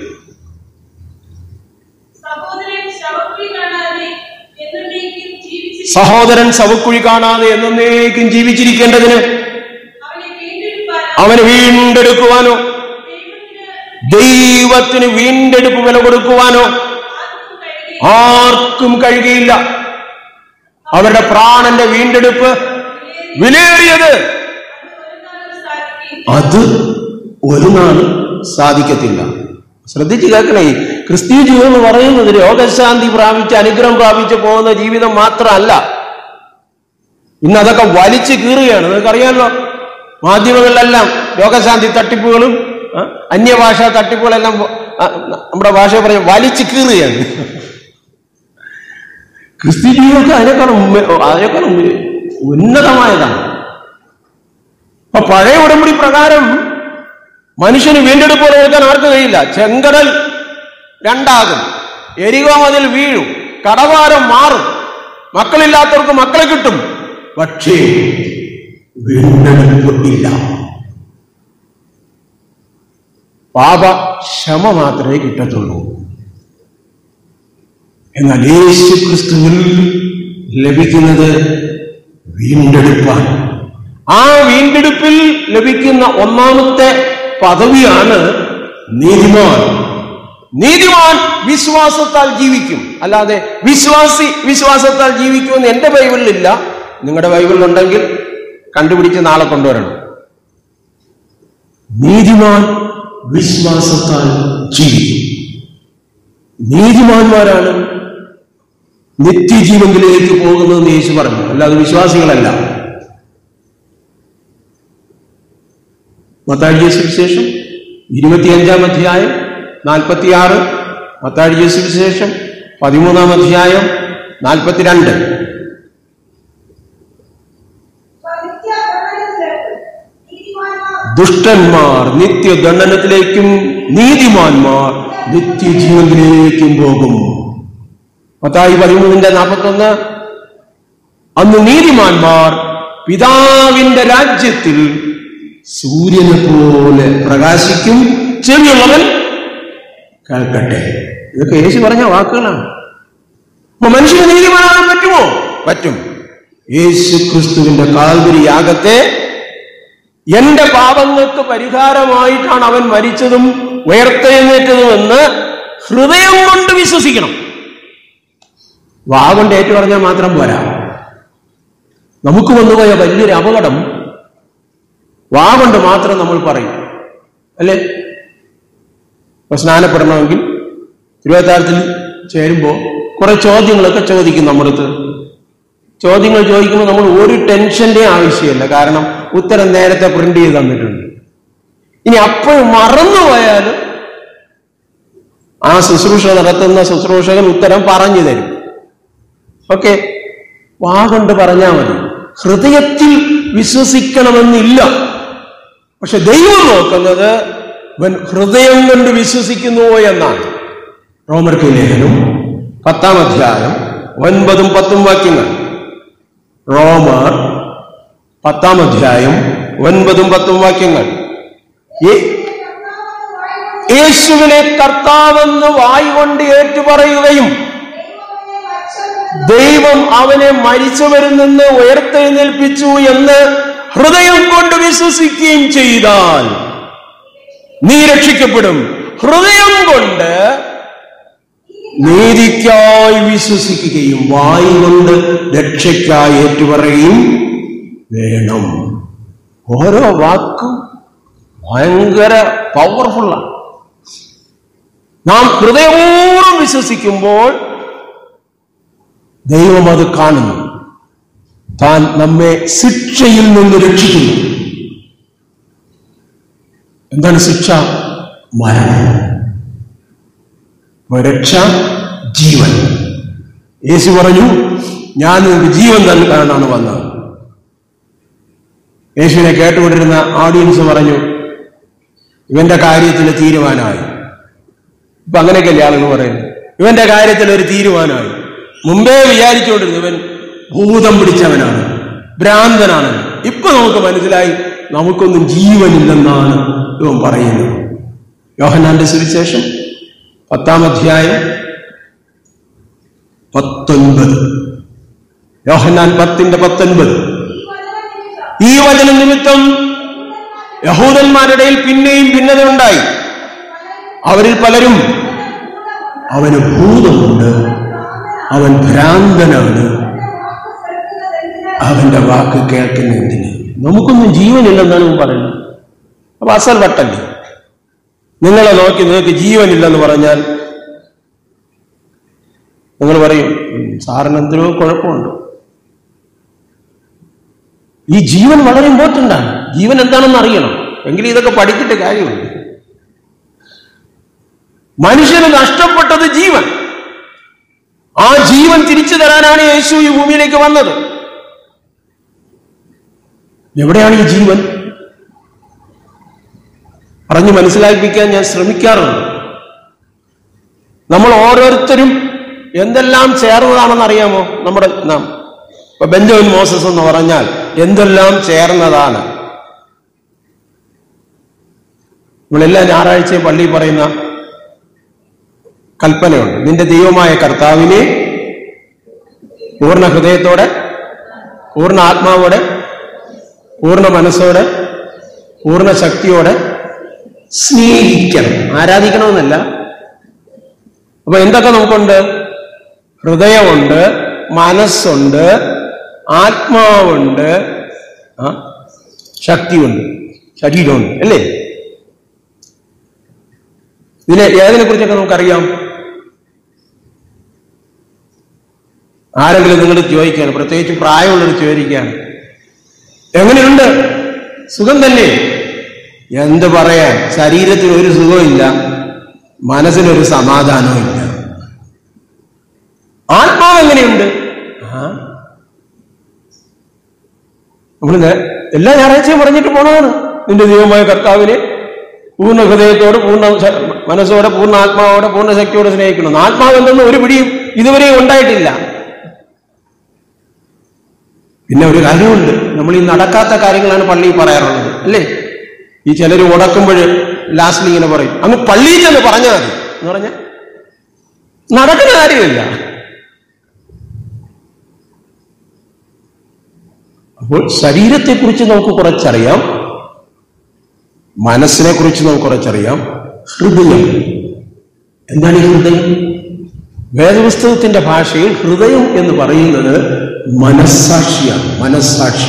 സഹോദരൻ ശവക്കുഴി കാണാതെ എന്നേക്കും ജീവിച്ചിരിക്കും സഹോദരൻ ശവക്കുഴി കാണാതെ എന്നേക്കും ജീവിച്ചിരിക്കേണ്ടതിന് അവനെ വീണ്ടെടുപ്പാൻ അവന് വീണ്ടെടുക്കുവാനോ ദൈവത്തിന് ദൈവത്തിന് വീണ്ടെടുപ്പ് വില കൊടുക്കുവാനോ ആർക്കും കഴിയുകയില്ല. ആർക്കും കഴിയുകയില്ല അവരുടെ പ്രാണന്റെ വീണ്ടെടുപ്പ് വിലയേറിയത് അത് ഒരു നാളും അത് സാധിക്കുകയില്ല. ഒരു നാൾ സാധിക്കത്തില്ല ശ്രദ്ധിച്ച് കേൾക്കണേ ക്രിസ്തീയ ജീവിതം എന്ന് പറയുന്നത് രോഗശാന്തി പ്രാപിച്ച് അനുഗ്രഹം പ്രാപിച്ച് പോകുന്ന ജീവിതം മാത്രമല്ല ഇന്ന് അതൊക്കെ വലിച്ചു കീറുകയാണ് നിങ്ങൾക്കറിയാമല്ലോ മാധ്യമങ്ങളിലെല്ലാം രോഗശാന്തി തട്ടിപ്പുകളും ആ, അന്യഭാഷ തട്ടിപ്പുകളെല്ലാം ആ, നമ്മുടെ ഭാഷ പറഞ്ഞ വലിച്ചു കീറുകയാണ് ക്രിസ്ത്യ ജീവിതമൊക്കെ അതിനേക്കാളും ഉമ്മ- അതിനേക്കാളും ഉന്നതമായതാണ് അപ്പൊ പഴയ ഉടമ്പടി പ്രകാരം മനുഷ്യന് വീണ്ടെടുപ്പ് കൊടുക്കാൻ ആർക്കും കഴിയില്ല ചെങ്കടൽ രണ്ടാകും എരികോ മതിൽ വീഴും കടവാരം മാറും മക്കളില്ലാത്തവർക്ക് മക്കളെ കിട്ടും പക്ഷേ വീണ്ടെടുപ്പ് ഇല്ല പാപ ക്ഷമ മാത്രമേ കിട്ടത്തുള്ളൂ എന്നാൽ യേശു ക്രിസ്തുവിൽ ലഭിക്കുന്നത് വീണ്ടെടുപ്പാണ് ആ വീണ്ടെടുപ്പിൽ ലഭിക്കുന്ന ഒന്നാമത്തെ പദവിയാണ് നീതിമാൻ നീതിമാൻ വിശ്വാസത്താൽ ജീവിക്കും അല്ലാതെ വിശ്വാസി വിശ്വാസത്താൽ ജീവിക്കുമെന്ന് എന്റെ ബൈബിളിലില്ല നിങ്ങളുടെ ബൈബിളിലുണ്ടെങ്കിൽ കണ്ടുപിടിച്ച് നാളെ കൊണ്ടുവരണം നീതിമാൻ വിശ്വാസത്താൽ ജീവിക്കും നീതിമാന്മാരാണ് നിത്യജീവങ്കിലേക്ക് പോകുന്നതെന്ന് യേശു പറഞ്ഞു അല്ലാതെ വിശ്വാസികളല്ല മത്താഴിയ സുവിശേഷം ഇരുപത്തിയഞ്ചാം അധ്യായം നാൽപ്പത്തിയാറ് മത്താഴിയ സുവിശേഷം പതിമൂന്നാം അധ്യായം നാൽപ്പത്തിരണ്ട് ദുഷ്ടന്മാർ നിത്യദണ്ഡനത്തിലേക്കും നീതിമാന്മാർ നിത്യജീവനിലേക്കും പോകും പത്തായി പതിമൂന്നിന്റെ നാൽപ്പത്തൊന്ന് അന്ന് നീതിമാന്മാർ പിതാവിന്റെ രാജ്യത്തിൽ സൂര്യനെ പോലെ പ്രകാശിക്കും ചെവിയുള്ളവൻ കേൾക്കട്ടെ ഇതൊക്കെ യേശു പറഞ്ഞ വാക്കുകളാണ് അപ്പൊ മനുഷ്യന് നീതിമാനാകാൻ പറ്റുമോ പറ്റും യേശു ക്രിസ്തുവിന്റെ കാൽവരി യാഗത്തെ എന്റെ പാപങ്ങൾക്ക് പരിഹാരമായിട്ടാണ് അവൻ മരിച്ചതും ഉയർത്തെഴുന്നേറ്റതുമെന്ന് ഹൃദയം കൊണ്ട് വിശ്വസിക്കണം വാ കൊണ്ട് ഏറ്റു പറഞ്ഞാൽ മാത്രം പോരാ നമുക്ക് വന്നുപോയ വലിയൊരു അപകടം വാ കൊണ്ട് മാത്രം നമ്മൾ പറയും അല്ലേ ഇപ്പൊ സ്നാനപ്പെടണമെങ്കിൽ തിരുവത്താരത്തിൽ ചേരുമ്പോൾ കുറെ ചോദ്യങ്ങളൊക്കെ ചോദിക്കും നമ്മുടെ അടുത്ത് ചോദ്യങ്ങൾ ചോദിക്കുമ്പോൾ നമ്മൾ ഒരു ടെൻഷന്റെ ആവശ്യമില്ല കാരണം ഉത്തരം നേരത്തെ പ്രിന്റ് ചെയ്ത് തന്നിട്ടുണ്ട് ഇനി അപ്പോൾ മറന്നുപോയാൽ ആ ശുശ്രൂഷ നടത്തുന്ന ശുശ്രൂഷകൻ ഉത്തരം പറഞ്ഞു തരും ഓക്കെ വാ കൊണ്ട് പറഞ്ഞാൽ മതി ഹൃദയത്തിൽ വിശ്വസിക്കണമെന്നില്ല പക്ഷെ ദൈവം നോക്കുന്നത് ഇവൻ ഹൃദയം കൊണ്ട് വിശ്വസിക്കുന്നുവോ എന്നാണ് റോമർക്ക് ലേഖനം പത്താം അധ്യായം ഒൻപതും പത്തും വാക്യങ്ങൾ റോമർ പത്താം അധ്യായം ഒൻപതും പത്തും വാക്യങ്ങൾ യേ- യേശുവിനെ കർത്താവെന്ന് വായി കൊണ്ട് ഏറ്റുപറയുകയും ദൈവം അവനെ മരിച്ചവരിൽ നിന്ന് ഉയർത്തെഴുന്നേൽപ്പിച്ചു എന്ന് ഹൃദയം കൊണ്ട് വിശ്വസിക്കുകയും ചെയ്താൽ നീ രക്ഷിക്കപ്പെടും ഹൃദയം കൊണ്ട് നീതിക്കായി വിശ്വസിക്കുകയും വായി കൊണ്ട് രക്ഷയ്ക്കായി ഏറ്റുപറയുകയും വേണം ഓരോ വാക്കും ഭയങ്കര പവർഫുള്ളാണ് നാം ഹൃദയപൂർവ്വം വിശ്വസിക്കുമ്പോൾ ദൈവം അത് കാണുന്നു താൻ നമ്മെ ശിക്ഷയിൽ നിന്ന് രക്ഷിക്കുന്നു എന്താണ് ശിക്ഷ മരണം അപ്പൊ രക്ഷ ജീവൻ യേശു പറഞ്ഞു ഞാൻ നിങ്ങൾക്ക് ജീവൻ നൽകാനാണ് വന്നത് യേശുവിനെ കേട്ടുകൊണ്ടിരുന്ന ഓഡിയൻസ് പറഞ്ഞു ഇവന്റെ കാര്യത്തിൽ തീരുമാനമായി ഇപ്പൊ അങ്ങനെയൊക്കെയല്ലേ ആളുകൾ പറയുന്നത് ഇവന്റെ കാര്യത്തിൽ ഒരു തീരുമാനമായി മുമ്പേ വിചാരിച്ചുകൊണ്ടിരുന്നു ഇവൻ ഭൂതം പിടിച്ചവനാണ് ഭ്രാന്തനാണ് ഇപ്പൊ നമുക്ക് മനസ്സിലായി നമുക്കൊന്നും ജീവനില്ലെന്നാണ് ഇവൻ പറയുന്നത് യോഹനാന്റെ സുവിശേഷം പത്താം അധ്യായം പത്തൊൻപത് യോഹന്നാൻ പത്തിന്റെ പത്തൊൻപത് ഈ വചന നിമിത്തം യഹൂദന്മാരുടെ ഇടയിൽ പിന്നെയും ഭിന്നത ഉണ്ടായി അവരിൽ പലരും അവന് ഭൂതമുണ്ട് അവൻ ഭ്രാന്തനാണ് അവന്റെ വാക്ക് കേൾക്കുന്നതിന് നമുക്കൊന്നും ജീവനില്ലെന്നാണ് ഇവൻ പറയുന്നത് അപ്പൊ അസൽ വട്ടല്ലേ നിങ്ങളെ നോക്കി നിങ്ങൾക്ക് ജീവനില്ലെന്ന് പറഞ്ഞാൽ നിങ്ങൾ പറയും "ഉം, സാറിന് എന്തിനോ കുഴപ്പമുണ്ട് ഈ ജീവൻ വളരെ ഇമ്പോർട്ടൻ്റ് ആണ് ജീവൻ എന്താണെന്ന് അറിയണം എങ്കിലും ഇതൊക്കെ പഠിച്ചിട്ട് കാര്യമുണ്ട് മനുഷ്യന് നഷ്ടപ്പെട്ടത് ജീവൻ ആ ജീവൻ തിരിച്ചു തരാനാണ് യേശു ഈ ഭൂമിയിലേക്ക് വന്നത് എവിടെയാണ് ഈ ജീവൻ പറഞ്ഞു മനസ്സിലാക്കിപ്പിക്കാൻ ഞാൻ ശ്രമിക്കാറുണ്ട് നമ്മൾ ഓരോരുത്തരും എന്തെല്ലാം ചേർന്നതാണെന്ന് അറിയാമോ നമ്മുടെ നാം ഇപ്പൊ ബെഞ്ചമിൻ മോസസ് എന്ന് പറഞ്ഞാൽ എന്തെല്ലാം ചേർന്നതാണ് നമ്മളെല്ലാ ഞായറാഴ്ചയും പള്ളിയിൽ പറയുന്ന കൽപ്പനയുണ്ട് നിന്റെ ദൈവമായ കർത്താവിനെ പൂർണ്ണ ഹൃദയത്തോടെ പൂർണ്ണ ആത്മാവോടെ പൂർണ്ണ മനസ്സോടെ പൂർണ്ണ ശക്തിയോടെ സ്നേഹിക്കണം ആരാധിക്കണമെന്നല്ല അപ്പൊ എന്തൊക്കെ നമുക്കുണ്ട് ഹൃദയമുണ്ട് മനസ്സുണ്ട് ആത്മാവുണ്ട് ആ ശക്തിയുണ്ട് ശരീരമുണ്ട് അല്ലേ ഇതിനെ ഏതിനെ കുറിച്ചൊക്കെ നമുക്കറിയാം ആരെങ്കിലും നിങ്ങൾ ചോദിക്കുകയാണ് പ്രത്യേകിച്ച് പ്രായമുള്ളവർ ചോദിക്കുകയാണ് എങ്ങനെയുണ്ട് സുഖം തന്നെ എന്ത് പറയാൻ ശരീരത്തിന് ഒരു സുഖമില്ല മനസ്സിനൊരു സമാധാനവും ഇല്ല ആത്മാവ് എങ്ങനെയുണ്ട് ആ നമ്മൾ എല്ലാ ഞായറാഴ്ചയും പറഞ്ഞിട്ട് പോണതാണ് നിന്റെ ദൈവമായ കർത്താവിനെ പൂർണ്ണ ഹൃദയത്തോട് പൂർണ്ണ ശ- മനസ്സോടെ പൂർണ്ണ ആത്മാവോടെ പൂർണ്ണ ശക്തിയോടെ സ്നേഹിക്കണം ആത്മാവ് എന്തെന്ന് ഒരു പിടിയും ഇതുവരെയും ഉണ്ടായിട്ടില്ല പിന്നെ ഒരു കാര്യമുണ്ട് നമ്മൾ ഈ നടക്കാത്ത കാര്യങ്ങളാണ് പള്ളിയിൽ പറയാറുള്ളത് അല്ലേ ഈ ചിലർ ഉടക്കുമ്പോൾ ലാസ്റ്റിൽ ഇങ്ങനെ പറയും അങ്ങ് പള്ളിയിൽ ചെന്ന് പറഞ്ഞാൽ മതി എന്ന് പറഞ്ഞ നടക്കുന്ന കാര്യമില്ല അപ്പോൾ ശരീരത്തെക്കുറിച്ച് നമുക്ക് കുറച്ചറിയാം മനസ്സിനെ കുറിച്ച് നമുക്ക് കുറച്ചറിയാം ഹൃദയം എന്താണ് ഈ ഹൃദയം വേദപുസ്തകത്തിന്റെ ഭാഷയിൽ ഹൃദയം എന്ന് പറയുന്നത് മനസ്സാക്ഷിയാണ് മനസ്സാക്ഷി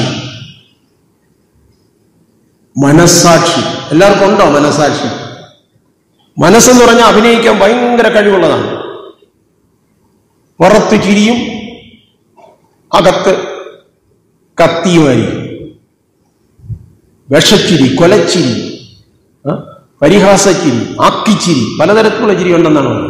മനസ്സാക്ഷി എല്ലാവർക്കും ഉണ്ടോ മനസ്സാക്ഷി മനസ്സെന്ന് പറഞ്ഞാൽ അഭിനയിക്കാൻ ഭയങ്കര കഴിവുള്ളതാണ് പുറത്ത് ചിരിയും അകത്ത് കത്തിയുമായിരിക്കും വിഷച്ചിരി കൊലച്ചിരി ആ? പരിഹാസച്ചിരി ആക്കിച്ചിരി പലതരത്തിലുള്ള ചിരി ഉണ്ടെന്നാണ് പറയുന്നത്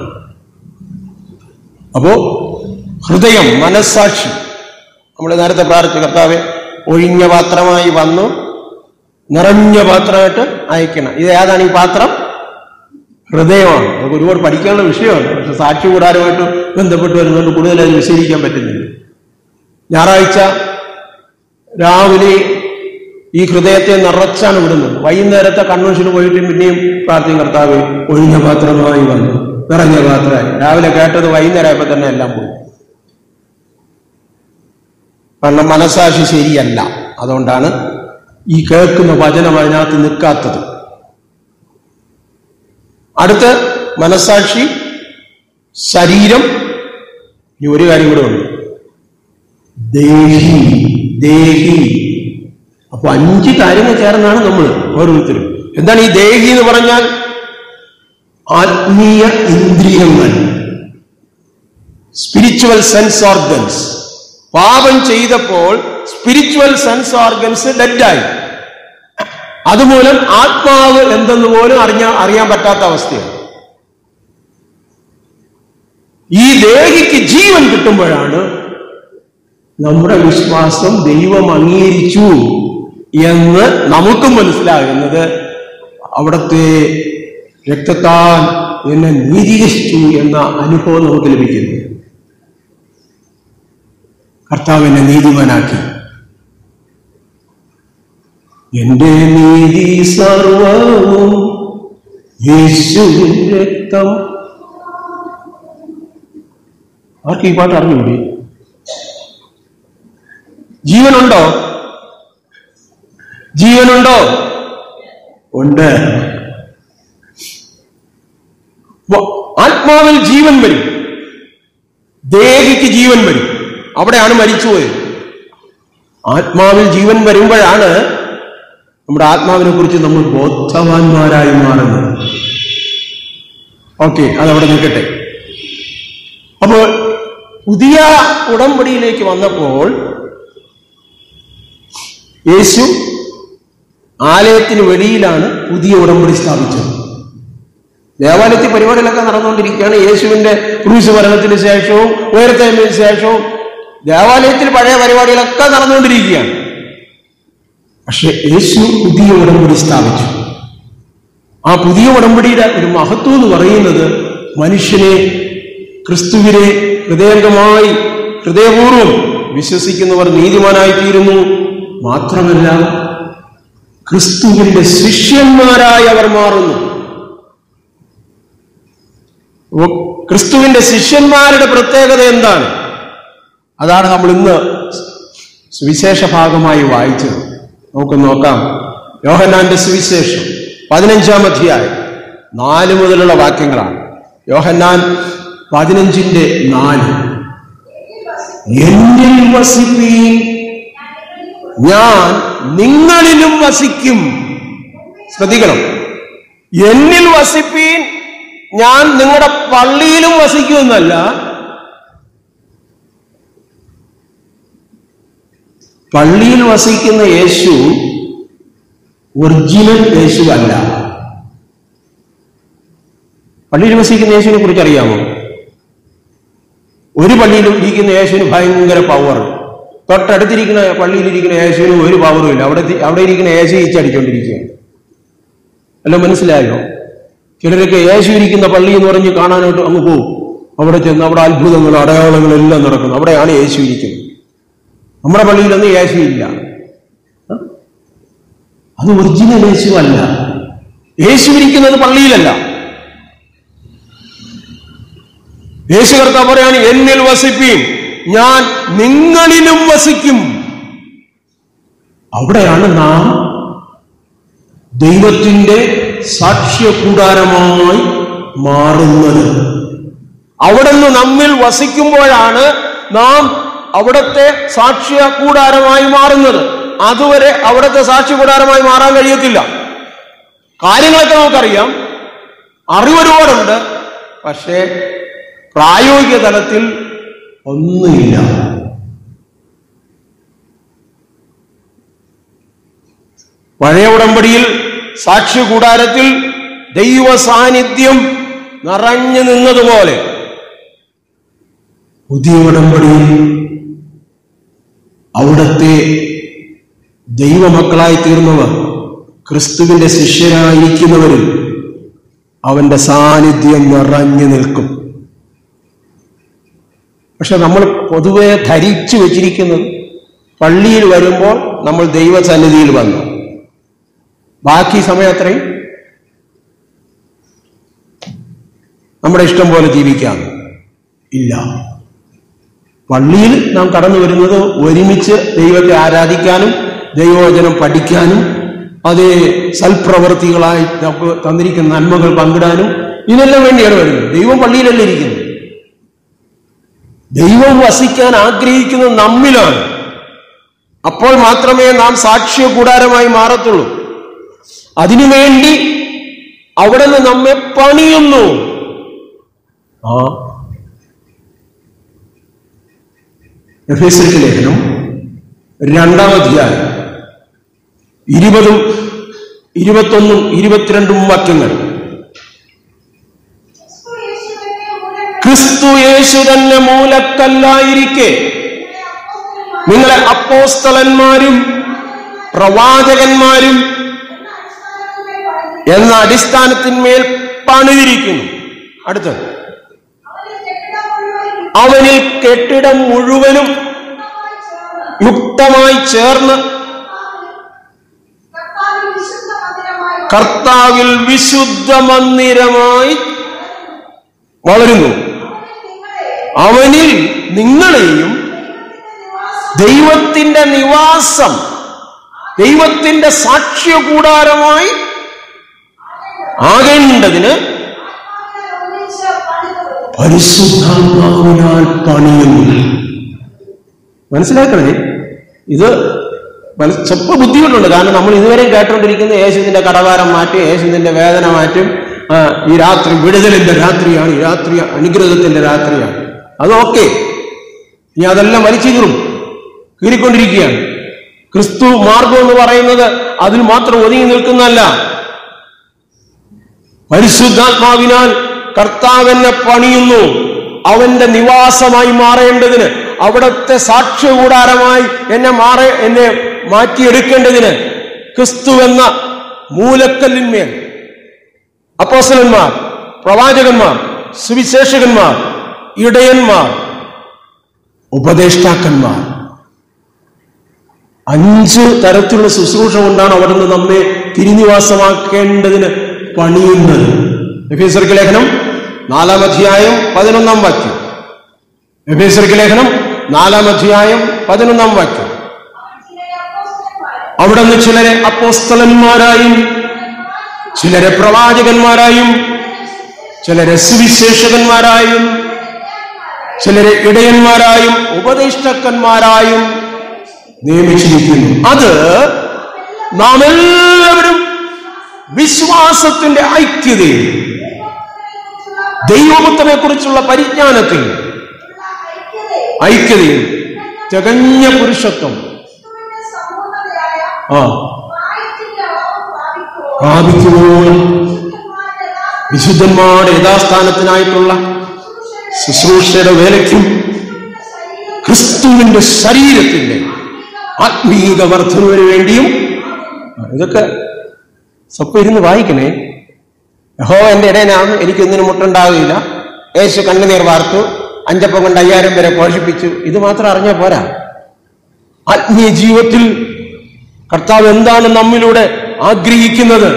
അപ്പോ ഹൃദയം മനസ്സാക്ഷി നമ്മൾ നേരത്തെ പ്രാർത്ഥിച്ച കർത്താവെ ഒഴിഞ്ഞ പാത്രമായി വന്നു നിറഞ്ഞ പാത്രമായിട്ട് അയക്കണം ഇത് ഏതാണ് ഈ പാത്രം ഹൃദയമാണ് നമുക്ക് ഒരുപാട് പഠിക്കാനുള്ള വിഷയമാണ് പക്ഷെ സാക്ഷി കൂടാരമായിട്ട് ബന്ധപ്പെട്ട് വരുന്നതുകൊണ്ട് കൂടുതൽ അത് വിശദീകരിക്കാൻ പറ്റുന്നില്ല ഞായറാഴ്ച രാവിലെ ഈ ഹൃദയത്തെ നിറച്ചാണ് വിടുന്നത് വൈകുന്നേരത്തെ കൺവെൻഷന് പോയിട്ട് പിന്നെയും പ്രാർത്ഥിക്കും കർത്താവ് ഒഴിഞ്ഞ പാത്രമായി വന്നു നിറഞ്ഞ പാത്രമായി രാവിലെ കേട്ടത് വൈകുന്നേരമായപ്പോ തന്നെ എല്ലാം പോയി കാരണം മനസാക്ഷി ശരിയല്ല അതുകൊണ്ടാണ് ഈ കേൾക്കുന്ന വചനം അതിനകത്ത് നിൽക്കാത്തത് അടുത്ത് മനസാക്ഷി ശരീരം ഇനി ഒരു കാര്യം കൂടെ ഉണ്ട് ദേഹി ദേഹി അപ്പൊ അഞ്ച് കാര്യങ്ങൾ ചേർന്നാണ് നമ്മൾ ഓരോരുത്തരും എന്താണ് ഈ ദേഹി എന്ന് പറഞ്ഞാൽ ആത്മീയ ഇന്ദ്രിയങ്ങൾ സ്പിരിച്വൽ സെൻസ് ഓർഗൻസ് പാപം ചെയ്തപ്പോൾ സ്പിരിച്വൽ സെൻസ് ഓർഗൻസ് ഡെഡായി അതുമൂലം ആത്മാവ് എന്തെന്ന് പോലും അറിഞ്ഞ അറിയാൻ പറ്റാത്ത അവസ്ഥയാണ് ഈ ദേഹിക്ക് ജീവൻ കിട്ടുമ്പോഴാണ് നമ്മുടെ വിശ്വാസം ദൈവം അംഗീകരിച്ചു എന്ന് നമുക്കും മനസ്സിലാകുന്നത് അവിടുത്തെ രക്തത്താൽ എന്നെ നീതീകരിച്ചു എന്ന അനുഭവം നമുക്ക് ലഭിക്കുന്നു കർത്താവ് എന്നെ നീതിമാനാക്കി എന്റെ നീതി സർവവും യേശുവിൻ രക്തം ആർക്ക് ഈ പാട്ട് അറിഞ്ഞൂടെ ജീവനുണ്ടോ ജീവനുണ്ടോ ഉണ്ട് വ- ആത്മാവിൽ ജീവൻ വരും ദേഹിക്ക് ജീവൻ വരും അവിടെയാണ് മരിച്ചുപോയത് ആത്മാവിൽ ജീവൻ വരുമ്പോഴാണ് നമ്മുടെ ആത്മാവിനെ കുറിച്ച് നമ്മൾ ബോധവാന്മാരായി മാറുന്നത് ഓക്കെ അതവിടെ നിൽക്കട്ടെ അപ്പോൾ പുതിയ ഉടമ്പടിയിലേക്ക് വന്നപ്പോൾ യേശു ആലയത്തിന് വെളിയിലാണ് പുതിയ ഉടമ്പടി സ്ഥാപിച്ചത് ദേവാലയത്തിൽ പരിപാടികളൊക്കെ നടന്നുകൊണ്ടിരിക്കുകയാണ് യേശുവിന്റെ ക്രൂശ് ഭരണത്തിന് ശേഷവും ഉയരത്തേമിന് ശേഷവും ദേവാലയത്തിൽ പഴയ പരിപാടികളൊക്കെ നടന്നുകൊണ്ടിരിക്കുകയാണ് പക്ഷെ യേശു പുതിയ ഉടമ്പടി സ്ഥാപിച്ചു ആ പുതിയ ഉടമ്പടിയുടെ ഒരു മഹത്വം എന്ന് പറയുന്നത് മനുഷ്യനെ ക്രിസ്തുവിനെ ഹൃദയംഗമായി ഹൃദയപൂർവ്വം വിശ്വസിക്കുന്നവർ നീതിമാനായിത്തീരുന്നു മാത്രമല്ല ക്രിസ്തുവിന്റെ ശിഷ്യന്മാരായി അവർ മാറുന്നു ഓ, ക്രിസ്തുവിന്റെ ശിഷ്യന്മാരുടെ പ്രത്യേകത എന്താണ് അതാണ് നമ്മൾ ഇന്ന് സുവിശേഷ ഭാഗമായി വായിച്ചത് നമുക്ക് നോക്കാം യോഹന്നാന്റെ സുവിശേഷം പതിനഞ്ചാം അധ്യായം നാല് മുതലുള്ള വാക്യങ്ങളാണ് യോഹന്നാൻ പതിനഞ്ചിന്റെ നാല് എന്നിൽ വസിപ്പീൻ ഞാൻ നിങ്ങളിലും വസിക്കും ശ്രദ്ധിക്കണം എന്നിൽ വസിപ്പീൻ ഞാൻ നിങ്ങളുടെ പള്ളിയിലും വസിക്കുമെന്നല്ല പള്ളിയിൽ വസിക്കുന്ന യേശു ഒറിജിനൽ യേശു അല്ല പള്ളിയിൽ വസിക്കുന്ന യേശുവിനെ കുറിച്ച് അറിയാമോ ഒരു പള്ളിയിലും ഇരിക്കുന്ന യേശുവിന് ഭയങ്കര പവർ തൊട്ടടുത്തിരിക്കുന്ന പള്ളിയിലിരിക്കുന്ന യേശുവിന് ഒരു പവറും ഇല്ല അവിടെ അവിടെ ഇരിക്കുന്ന യേശു ഈച്ചടിച്ചുകൊണ്ടിരിക്കുകയാണ് എല്ലാം മനസ്സിലായോ ചിലരൊക്കെ യേശു ഇരിക്കുന്ന പള്ളി എന്ന് പറഞ്ഞ് കാണാനായിട്ട് അങ്ങ് പോകും അവിടെ ചെന്ന് അവിടെ അത്ഭുതങ്ങളും അടയാളങ്ങളും എല്ലാം നടക്കുന്നു അവിടെയാണ് യേശു ഇരിക്കുന്നത് നമ്മുടെ പള്ളിയിലൊന്നും യേശു ഇല്ല ആ? അത് ഒറിജിനൽ യേശു അല്ല യേശു ഇരിക്കുന്നത് പള്ളിയിലല്ല യേശു കർത്താവ് പറയാണ് എന്നിൽ വസിപ്പീൻ ഞാൻ നിങ്ങളിലും വസിക്കും അവിടെയാണ് നാം ദൈവത്തിന്റെ സാക്ഷ്യ കൂടാരമായി മാറുന്നത് അവിടെ നിന്ന് നമ്മിൽ വസിക്കുമ്പോഴാണ് നാം അവിടത്തെ സാക്ഷ്യ കൂടാരമായി മാറുന്നത് അതുവരെ അവിടുത്തെ സാക്ഷ്യ കൂടാരമായി മാറാൻ കഴിയത്തില്ല കാര്യങ്ങളൊക്കെ നമുക്കറിയാം അറിവൊരുപാടുണ്ട് പക്ഷേ പ്രായോഗിക തലത്തിൽ ഒന്നുമില്ല പഴയ ഉടമ്പടിയിൽ സാക്ഷ്യ കൂടാരത്തിൽ ദൈവ സാന്നിധ്യം നിറഞ്ഞു നിന്നതുപോലെ പുതിയ ഉടമ്പടിയിൽ അവിടത്തെ ദൈവമക്കളായി തീർന്നവർ ക്രിസ്തുവിന്റെ ശിഷ്യരായിരിക്കുന്നവരിൽ അവന്റെ സാന്നിധ്യം നിറഞ്ഞു നിൽക്കും പക്ഷെ നമ്മൾ പൊതുവെ ധരിച്ചു വെച്ചിരിക്കുന്നത് പള്ളിയിൽ വരുമ്പോൾ നമ്മൾ ദൈവസന്നിധിയിൽ വന്നു ബാക്കി സമയം അത്രയും നമ്മുടെ ഇഷ്ടം പോലെ ജീവിക്കാം ഇല്ല പള്ളിയിൽ നാം കടന്നു വരുന്നത് ഒരുമിച്ച് ദൈവത്തെ ആരാധിക്കാനും ദൈവവചനം പഠിക്കാനും അതേ സൽപ്രവർത്തികളായി നമുക്ക് തന്നിരിക്കുന്ന നന്മകൾ പങ്കിടാനും ഇതിനെല്ലാം വേണ്ടിയാണ് വരുന്നത് ദൈവം പള്ളിയിലല്ലേ ഇരിക്കുന്നത് ദൈവം വസിക്കാൻ ആഗ്രഹിക്കുന്നത് നമ്മിലാണ് അപ്പോൾ മാത്രമേ നാം സാക്ഷ്യ കൂടാരമായി മാറത്തുള്ളൂ അതിനുവേണ്ടി അവിടെ നിന്ന് നമ്മെ പണിയുന്നു ആ എഫേസ്യർക്ക് ലേഖനം രണ്ടാം അധ്യായം ഇരുപതും ഇരുപത്തൊന്നും ഇരുപത്തിരണ്ടും വാക്യങ്ങൾ ക്രിസ്തു യേശുവിനെ ക്രിസ്തു യേശു മൂലം തന്നെ മൂലക്കല്ലായിരിക്കെ നിങ്ങളെ നിങ്ങളെ അപ്പോസ്തലന്മാരും അപ്പോസ്തലന്മാരും പ്രവാചകന്മാരും എന്ന അടിസ്ഥാനത്തിന്മേൽ എന്ന അടിസ്ഥാനത്തിന്മേൽ പണിതിരിക്കുന്നു. പണിതിരിക്കുന്നു അടുത്തത് അവനിൽ കെട്ടിടം മുഴുവനും അവനിൽ കെട്ടിടം മുഴുവനും പൂർണ്ണമായി ചേർന്ന് യുക്തമായി ചേർന്ന് കർത്താവിൽ- കർത്താവിൽ വിശുദ്ധ മന്ദിരമായി കർത്താവിൽ വിശുദ്ധ മന്ദിരമായി വളരുന്നു അവനിൽ അവനിൽ നിങ്ങളെ നിങ്ങളെയും ദൈവത്തിന്റെ നിവാസം ദൈവത്തിന്റെ നിവാസം ദൈവത്തിന്റെ സാക്ഷ്യ കൂടാരമായി ആകേണ്ടതിന് ആത്മാവിനാൽ ഒന്നിച്ച് പണിതത്. പരിശുദ്ധാത്മാവിനാൽ പണിയുന്നു മനസ്സിലാക്കണേ ഇത് മന- സ്വല്പ ബുദ്ധിമുട്ടുണ്ട് കാരണം നമ്മൾ ഇതുവരെ കേട്ടുകൊണ്ടിരിക്കുന്ന യേശുവിന്റെ കടവാരം മാറ്റി യേശുവിന്റെ വേദന മാറ്റും ആ, ഈ രാത്രി വിടുതലിന്റെ രാത്രിയാണ് ഈ രാത്രി അനുഗ്രഹത്തിന്റെ രാത്രിയാണ് അത് ഓക്കെ ഇനി അതെല്ലാം വലിച്ചു കീറും കീറിക്കൊണ്ടിരിക്കുകയാണ് ക്രിസ്തു മാർഗം എന്ന് പറയുന്നത് അതിൽ മാത്രം ഒതുങ്ങി നിൽക്കുന്നതല്ല പരിശുദ്ധാത്മാവിനാൽ കർത്താവെന്നെ പണിയുന്നു അവന്റെ നിവാസമായി മാറേണ്ടതിന് അവിടത്തെ സാക്ഷ്യകൂടാരമായി എന്നെ മാറ എന്നെ മാറ്റിയെടുക്കേണ്ടതിന് ക്രിസ്തു എന്ന മൂലക്കല്ലിന്മേൽ അപ്പോസലന്മാർ പ്രവാചകന്മാർ സുവിശേഷകന്മാർ ഇടയന്മാർ ഉപദേഷ്ടാക്കന്മാർ അഞ്ച് തരത്തിലുള്ള ശുശ്രൂഷ കൊണ്ടാണ് അവിടുന്ന് നമ്മെ തിരിനിവാസമാക്കേണ്ടതിന് പണിയുന്നത് എഫേസർക്ക് ലേഖനം നാലാം അധ്യായം പതിനൊന്നാം വാക്യം എഫേസർക്ക് ലേഖനം നാലാം അധ്യായം പതിനൊന്നാം വാക്യം ചിലരെ അപ്പോസ്തലന്മാരും അവിടെ നിന്ന് ചിലരെ അപ്പോസ്തലന്മാരായും ചിലരെ പ്രവാചകന്മാരായും ചിലരെ സുവിശേഷകന്മാരായും ചിലരെ ഇടയന്മാരായും ഉപദേഷ്ടക്കന്മാരായും നിയമിച്ചിരിക്കുന്നു അത് നാം എല്ലാവരും വിശ്വാസത്തിന്റെ ഐക്യതയിൽ ദൈവപുത്രനെ കുറിച്ചുള്ള പരിജ്ഞാനത്തിൽ ഐക്യതയിൽ ഐക്യതയിൽ തികഞ്ഞ പുരുഷത്വം ക്രിസ്തുവിന്റെ സമ്പൂർണ്ണതയായ ആ പ്രായത്തിന്റെ അളവ് പ്രാപിക്കുവോളം പ്രാപിക്കുമ്പോൾ വിശുദ്ധന്മാരുടെ യഥാർത്ഥ വിശുദ്ധന്മാരുടെ യഥാസ്ഥാനത്തിനായിട്ടുള്ള ശുശ്രൂഷയുടെ വേലയ്ക്കും ശരീരം ക്രിസ്തുവിന്റെ ശരീരത്തിന്റെ ആത്മീക വർധനവിന് വേണ്ടിയും ആ, ഇതൊക്കെ സ്വപ്പം ഇരുന്ന് വായിക്കണേ യഹോ എന്റെ ഇടയനാണ് എനിക്കൊന്നിനും മുട്ടുണ്ടാകില്ല യേശു കണ്ണുനീർ വാർത്തു അഞ്ചപ്പം കൊണ്ട് അയ്യായിരം വരെ പോഷിപ്പിച്ചു ഇത് മാത്രം അറിഞ്ഞാൽ പോരാ ആത്മീയ ജീവിതത്തിൽ കർത്താവ് എന്താണ് നമ്മിലൂടെ ആഗ്രഹിക്കുന്നത്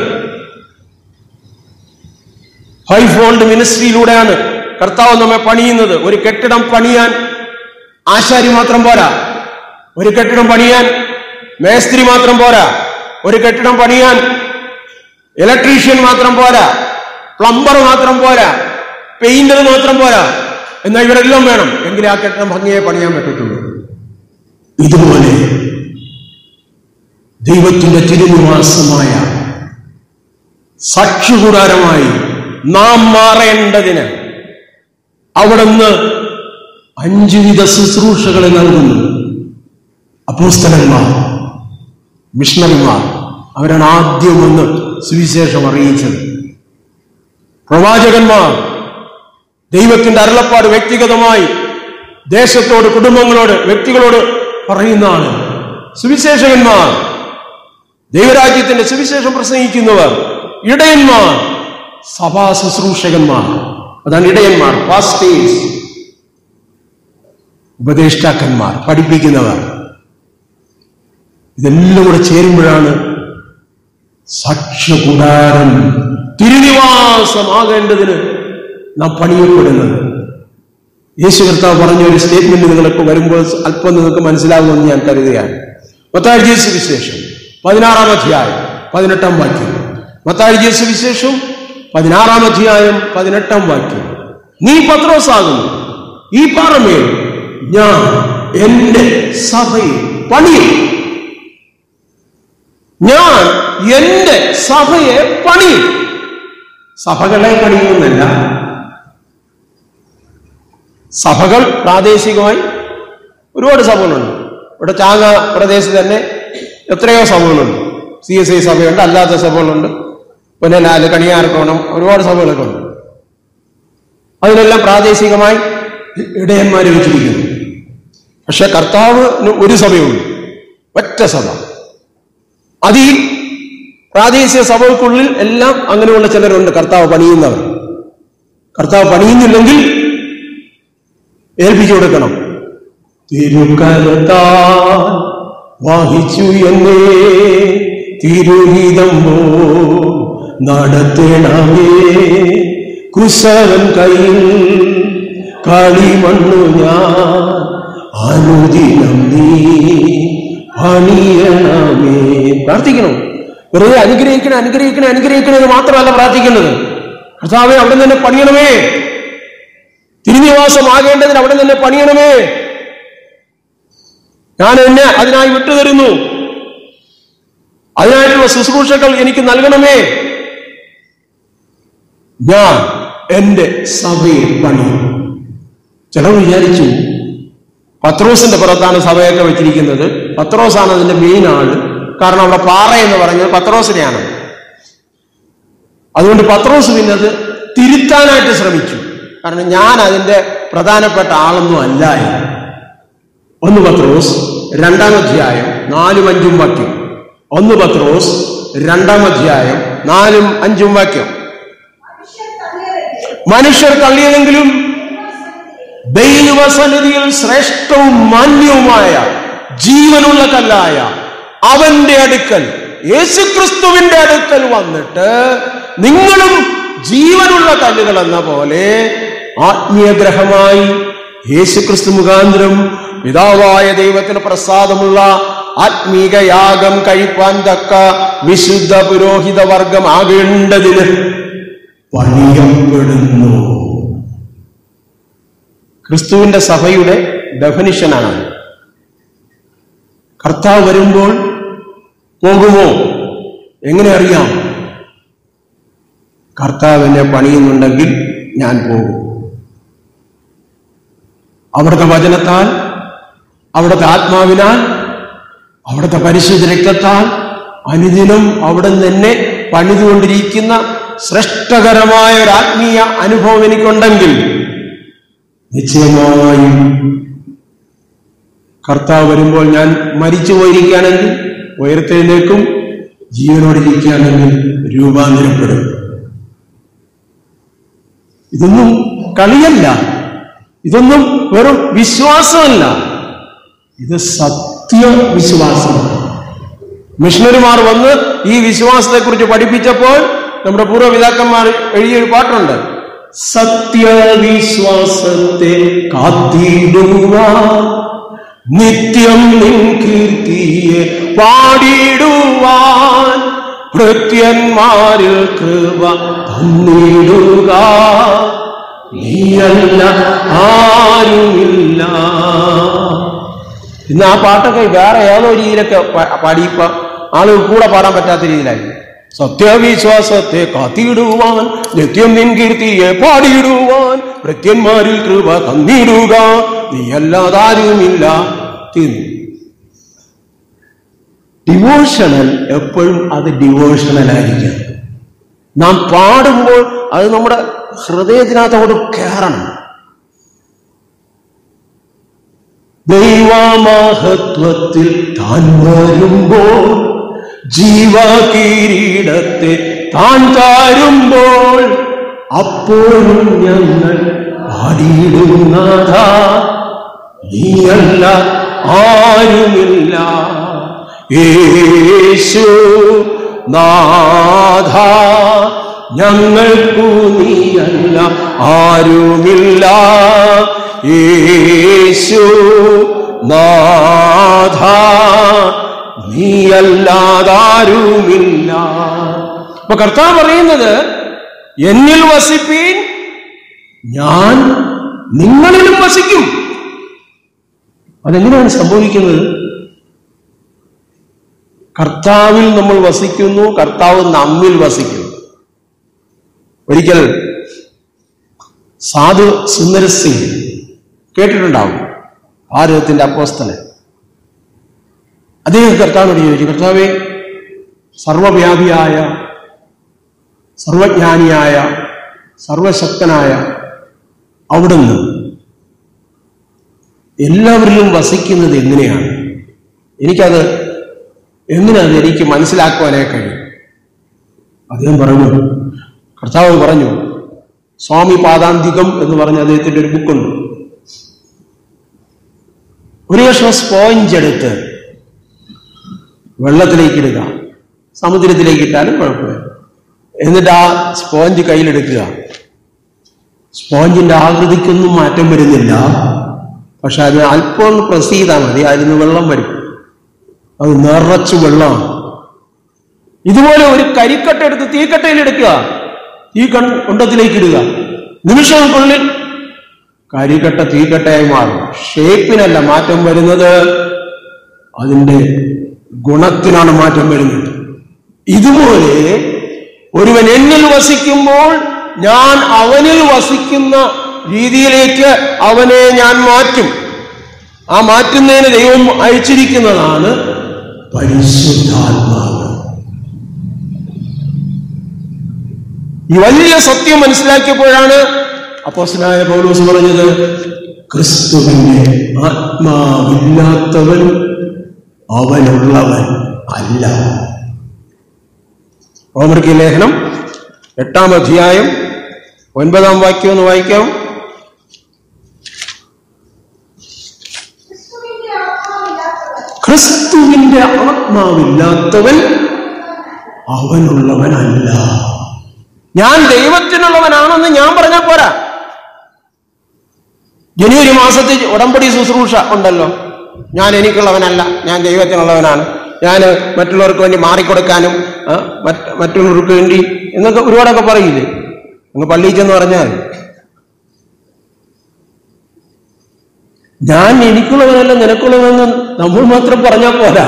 ഫൈവ് ഫോൾഡ് മിനിസ്ട്രിയിലൂടെയാണ് കർത്താവ് നമ്മെ പണിയുന്നത് ഒരു കെട്ടിടം പണിയാൻ ആശാരി മാത്രം പോരാ ഒരു കെട്ടിടം പണിയാൻ മേസ്ത്രി മാത്രം പോരാ ഒരു കെട്ടിടം പണിയാൻ ഇലക്ട്രീഷ്യൻ മാത്രം പോരാ പ്ലംബർ മാത്രം പോരാ പെയിന്റർ മാത്രം പോരാ എന്നാൽ ഇവരെല്ലാം വേണം എങ്കിലേ ആ കെട്ടിടം ഭംഗിയെ പണിയാൻ പറ്റത്തുള്ളൂ ഇതുപോലെ ദൈവത്തിന്റെ തിരുനിവാസമായ സാക്ഷികൂടാരമായി നാം മാറേണ്ടതിന് അവിടുന്ന് അഞ്ചു വിധ ശുശ്രൂഷകളെ നൽകുന്നു അപ്പോസ്തലന്മാർ മിഷണറിമാർ അവരാണ് ആദ്യം വന്ന് സുവിശേഷം അറിയിച്ചത് പ്രവാചകന്മാർ ദൈവത്തിന്റെ അരുളപ്പാട് വ്യക്തിഗതമായി ദേശത്തോട് കുടുംബങ്ങളോട് വ്യക്തികളോട് പറയുന്ന ആള് സുവിശേഷകന്മാർ ദൈവരാജ്യത്തിന്റെ സുവിശേഷം പ്രസംഗിക്കുന്നവർ ഇടയന്മാർ സഭാ ശുശ്രൂഷകന്മാർ അതാണ് ഇടയന്മാർ പാസ്റ്റേഴ്സ് ഉപദേഷ്ടാക്കന്മാർ പഠിപ്പിക്കുന്നവർ ഇതെല്ലാം കൂടെ ചേരുമ്പോഴാണ് സാക്ഷ്യകൂടാരം തിരുനിവാസമാകേണ്ടതിന് നാം പണിയപ്പെടുന്നത് യേശു കർത്താവ് പറഞ്ഞ ഒരു സ്റ്റേറ്റ്മെന്റ് നിങ്ങൾക്ക് വരുമ്പോൾ അല്പം നിങ്ങൾക്ക് മനസ്സിലാകുമെന്ന് ഞാൻ കരുതുകയാണ് മത്തായി ജേസു വിശേഷം പതിനാറാം അധ്യായം പതിനെട്ടാം വാക്യം മത്തായി ജേസു വിശേഷം പതിനാറാം അധ്യായം പതിനെട്ടാം വാക്യം നീ പത്രോസാകുന്നു ഈ പാറമേൽ ഞാൻ എന്റെ സഭയിൽ പണിയും ഞാൻ എന്റെ സഭയെ പണിയും സഭകളെ പണിയുന്നല്ല സഭകൾ പ്രാദേശികമായി ഒരുപാട് സഭകളുണ്ട് ഇവിടെ ചാങ്ങ പ്രദേശത്ത് തന്നെ എത്രയോ സഭകളുണ്ട് സി എസ് ഐ സഭയുണ്ട് അല്ലാത്ത സഭകളുണ്ട് പുനലാല് കണിയാർക്കോണം ഒരുപാട് സഭകളൊക്കെ ഉണ്ട് അതിനെല്ലാം പ്രാദേശികമായി ഇടയന്മാരെ വെച്ചിരിക്കുന്നു പക്ഷെ കർത്താവിന് ഒരു സഭയുള്ളൂ ഒറ്റ സഭ അത് ഈ പ്രാദേശിക സഭകൾക്കുള്ളിൽ എല്ലാം അങ്ങനെയുള്ള ചിലരുണ്ട് കർത്താവ് പണിയുന്നവർ കർത്താവ് പണിയുന്നില്ലെങ്കിൽ ഏൽപ്പിച്ചു കൊടുക്കണം തിരുക്കരത്താൽ വാഹിച്ചു എന്നേ തിരുഹിതം പോ നടത്തണമേ കുശവൻ കയ്യിൽ കളിമണ്ണു ഞാൻ അനുദിനം നീ പണിയണമേ പ്രാർത്ഥിക്കണം വെറുതെ അനുഗ്രഹിക്കണേ അനുഗ്രഹിക്കണേ അനുഗ്രഹിക്കണേ എന്ന് മാത്രമല്ല പ്രാർത്ഥിക്കുന്നത് കർത്താവെ അവിടെ തന്നെ പണിയണമേ തിരുനിവാസമാകേണ്ടതിന് അവിടെ തന്നെ പണിയണമേ ഞാൻ എന്നെ അതിനായി വിട്ടുതരുന്നു അതിനായിട്ടുള്ള ശുശ്രൂഷകൾ എനിക്ക് നൽകണമേ ഞാൻ എന്റെ സഭയിൽ പണി ചിലർ വിചാരിച്ചു പത്രോസിന്റെ പുറത്താണ് സഭയൊക്കെ വെച്ചിരിക്കുന്നത് പത്രോസാണ് അതിന്റെ മെയിൻ ആള് കാരണം അവിടെ പാറ എന്ന് പറഞ്ഞത് പത്രോസിനെയാണ് അതുകൊണ്ട് പത്രോസ് പിന്നെ അത് തിരുത്താനായിട്ട് ശ്രമിച്ചു കാരണം ഞാൻ അതിന്റെ പ്രധാനപ്പെട്ട ആളൊന്നും അല്ല എന്ന്. ഒന്ന് പത്രോസ് രണ്ടാം അധ്യായം നാലും അഞ്ചും വാക്യം ഒന്ന് പത്രോസ് രണ്ടാം അധ്യായം നാലും അഞ്ചും വാക്യം മനുഷ്യർ തള്ളിയവരെ മനുഷ്യർ തള്ളിയതെങ്കിലും ദൈവസന്നിധിയിൽ ശ്രേഷ്ഠവും മാന്യവുമായ ജീവനുള്ള കല്ലായ അവന്റെ അടുക്കൽ യേശുക്രിസ്തുവിന്റെ അടുക്കൽ വന്നിട്ട് നിങ്ങളും ജീവനുള്ള കല്ലുകൾ എന്ന പോലെ ആത്മീയഗ്രഹമായി യേശുക്രിസ്തു മുഖാന്തരം പിതാവായ ദൈവത്തിന് പ്രസാദമുള്ള ആത്മീക യാഗം കഴിപ്പാൻ തക്ക വിശുദ്ധ പുരോഹിത വർഗം ആകേണ്ടതിന് പണിയപ്പെടുന്നു ക്രിസ്തുവിന്റെ സഭയുടെ ഡെഫിനിഷനാണ് കർത്താവ് വരുമ്പോൾ പോകുമോ എങ്ങനെ അറിയാം കർത്താവിനെ പണിയുന്നുണ്ടെങ്കിൽ ഞാൻ പോകും അവിടുത്തെ വചനത്താൽ അവിടുത്തെ ആത്മാവിനാൽ അവിടുത്തെ പരിശുദ്ധ രക്തത്താൽ അനുദിനം അവിടെ തന്നെ പണിതുകൊണ്ടിരിക്കുന്ന ശ്രേഷ്ഠകരമായ ഒരു ആത്മീയ അനുഭവം എനിക്കുണ്ടെങ്കിൽ നിശ്ചയമായും കർത്താവ് വരുമ്പോൾ ഞാൻ മരിച്ചു പോയിരിക്കുകയാണെങ്കിൽ ഉയർത്തെഴുന്നേൽക്കും ജീവനോടിരിക്കുകയാണെങ്കിൽ രൂപാന്തരപ്പെടും ഇതൊന്നും കളിയല്ല ഇതൊന്നും വെറും വിശ്വാസമല്ല ഇത് സത്യവിശ്വാസമാണ് മിഷണറിമാർ വന്ന് ഈ വിശ്വാസത്തെക്കുറിച്ച് പഠിപ്പിച്ചപ്പോൾ നമ്മുടെ പൂർവ്വപിതാക്കന്മാർ എഴുതിയൊരു പാട്ടുണ്ട് സത്യവിശ്വാസത്തെ കാത്തിടുവാൻ നിത്യം നിൻ കീർത്തിയെ പാടിടുവാൻ ഭൃത്യന്മാരിൽ കൃപ തന്നിടുക നീയല്ല ആരുമില്ല ഇന്ന് ആ പാട്ടൊക്കെ വേറെ ഏതോ രീതിയിലൊക്കെ പ- പാടിയപ്പോ ആളുകൾ കൂടെ പാടാൻ പറ്റാത്ത രീതിയിലായി സത്യവിശ്വാസത്തെ കാത്തിടുവാൻ നിത്യം നിൻ കീർത്തിയെ പാടിയിടുവാൻ ഭൃത്യന്മാരിൽ കൃപ തന്നിടുക നീ അല്ലാതാരുമില്ല തീർന്നു ഡിവോഷണൽ എപ്പോഴും അത് ഡിവോഷണൽ ആയിരിക്കും നാം പാടുമ്പോൾ അത് നമ്മുടെ ഹൃദയത്തിനകത്തോട് കയറണം ദൈവമഹത്വത്തിൽ താൻ വരുമ്പോൾ ജീവകിരീടത്തെ താൻ താരുമ്പോൾ അപ്പോഴും ഞങ്ങൾ പാടിയിടുന്നത നീയല്ല ആരുമില്ല യേശു നാഥ ഞങ്ങൾക്കു നീയല്ല ആരുമില്ല യേശു നാഥ നീയല്ലാതാരുമില്ല അപ്പൊ കർത്താവ് പറയുന്നത് എന്നിൽ വസിപ്പീൻ ഞാൻ നിങ്ങളിലും വസിക്കും അതെങ്ങനെയാണ് സംഭവിക്കുന്നത് കർത്താവിൽ നമ്മൾ വസിക്കുന്നു കർത്താവ് നമ്മിൽ വസിക്കുന്നു ഒരിക്കൽ സാധു സുന്ദര സിംഗ് കേട്ടിട്ടുണ്ടാവും ഭാരതത്തിന്റെ അപ്പോസ്തലൻ അദ്ദേഹം കർത്താവിനോട് ചോദിച്ചു കർത്താവെ സർവവ്യാപിയായ സർവജ്ഞാനിയായ സർവശക്തനായ അവിടുന്ന് എല്ലാവരിലും വസിക്കുന്നത് എങ്ങനെയാണ് എനിക്കത് എങ്ങനെയത് എനിക്ക് മനസ്സിലാക്കുവാനേ കഴിയും അദ്ദേഹം പറഞ്ഞു കർത്താവ് പറഞ്ഞു സ്വാമി പാദാന്തികം എന്ന് പറഞ്ഞ അദ്ദേഹത്തിന്റെ ഒരു ബുക്കുണ്ട് ഒരു കഷ്ണം സ്പോഞ്ച് എടുത്ത് വെള്ളത്തിലേക്ക് ഇടുക സമുദ്രത്തിലേക്ക് ഇട്ടാലും കുഴപ്പമില്ല എന്നിട്ട് ആ സ്പോഞ്ച് കയ്യിലെടുക്കുക സ്പോഞ്ചിന്റെ ആകൃതിക്കൊന്നും മാറ്റം വരുന്നില്ല പക്ഷെ അത് അല്പം ഒന്ന് പ്രസ് ചെയ്താൽ മതി അതിന് വെള്ളം വരും അത് നിറച്ചു വെള്ളമാണ് ഇതുപോലെ ഒരു കരിക്കട്ട എടുത്ത് തീക്കട്ടയിൽ എടുക്കുക തീ കൺ കുണ്ടത്തിലേക്ക് ഇടുക നിമിഷങ്ങൾക്കുള്ളിൽ കരിക്കട്ട തീക്കട്ടയായി മാറും ഷേപ്പിനല്ല മാറ്റം വരുന്നത് അതിന്റെ ഗുണത്തിനാണ് മാറ്റം വരുന്നത് ഇതുപോലെ ഒരുവൻ എന്നിൽ വസിക്കുമ്പോൾ ഞാൻ അവനിൽ വസിക്കുന്ന രീതിയിലേക്ക് അവനെ ഞാൻ മാറ്റും ആ മാറ്റുന്നതിന് ദൈവം അയച്ചിരിക്കുന്നതാണ് പരിശുദ്ധാത്മാവ് ഈ വലിയ സത്യം മനസ്സിലാക്കിയപ്പോഴാണ് അപ്പോസ്തലനായ പൗലോസ് പറഞ്ഞത് ക്രിസ്തുവിന്റെ ആത്മാവില്ലാത്തവൻ അവനുള്ളവൻ അല്ല റോമർക്ക് ലേഖനം എട്ടാം അധ്യായം ഒൻപതാം വാക്യം ഒന്ന് വായിക്കാം ക്രിസ്തുവിന്റെ ആത്മാവില്ലാത്തവൻ ക്രിസ്തുവിന്റെ ആത്മാവില്ലാത്തവൻ അവനുള്ളവനല്ല ഞാൻ ദൈവത്തിനുള്ളവനാണെന്ന് ഞാൻ പറഞ്ഞാൽ പോരാ ജനുവരി മാസത്തിൽ ഉടമ്പടി ശുശ്രൂഷ ഉണ്ടല്ലോ ഞാൻ എനിക്കുള്ളവനല്ല ഞാൻ ദൈവത്തിനുള്ളവനാണ് ഞാൻ മറ്റുള്ളവർക്ക് വേണ്ടി മാറിക്കൊടുക്കാനും ആ, മറ്റ് മറ്റുള്ളവർക്ക് വേണ്ടി എന്നൊക്കെ ഒരുപാടൊക്കെ പറയില്ലേ അങ്ങ് പള്ളിയിൽ ചെന്ന് പറഞ്ഞാൽ മതി. ഞാൻ എനിക്കുള്ളവനല്ല നിനക്കുള്ളവനെന്ന് നമ്മൾ മാത്രം പറഞ്ഞാൽ പോരാ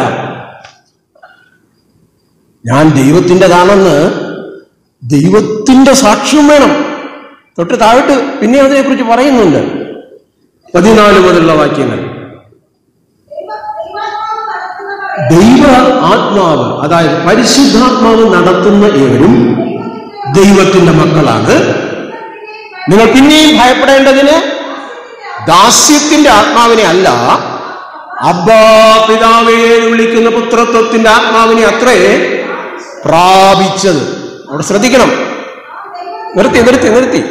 ഞാൻ ദൈവത്തിൻ്റെതാണെന്ന് ദൈവത്തിന്റെ സാക്ഷ്യം വേണം തൊട്ട് താഴോട്ട് പിന്നെ അതിനെക്കുറിച്ച് പറയുന്നുണ്ട് പതിനാല് മുതലുള്ള വാക്യങ്ങൾ ദൈവ- ദൈവാത്മാവ് നടത്തുന്നവരെ ദൈവ ആത്മാവ് അതായത് പരിശുദ്ധാത്മാവ് നടത്തുന്ന ഏവരും ദൈവത്തിന്റെ മക്കളാണ് നിങ്ങൾ പിന്നെയും ഭയപ്പെടേണ്ടതിന് ദാസ്യത്തിന്റെ ആത്മാവിനെ അല്ല അബ്ബാ പിതാവേ എന്ന് വിളിക്കുന്ന പുത്രത്വത്തിന്റെ ആത്മാവിനെ അത്രേ പ്രാപിച്ചത് അവിടെ ശ്രദ്ധിക്കണം നിർത്തി നിർത്തി നിർത്തി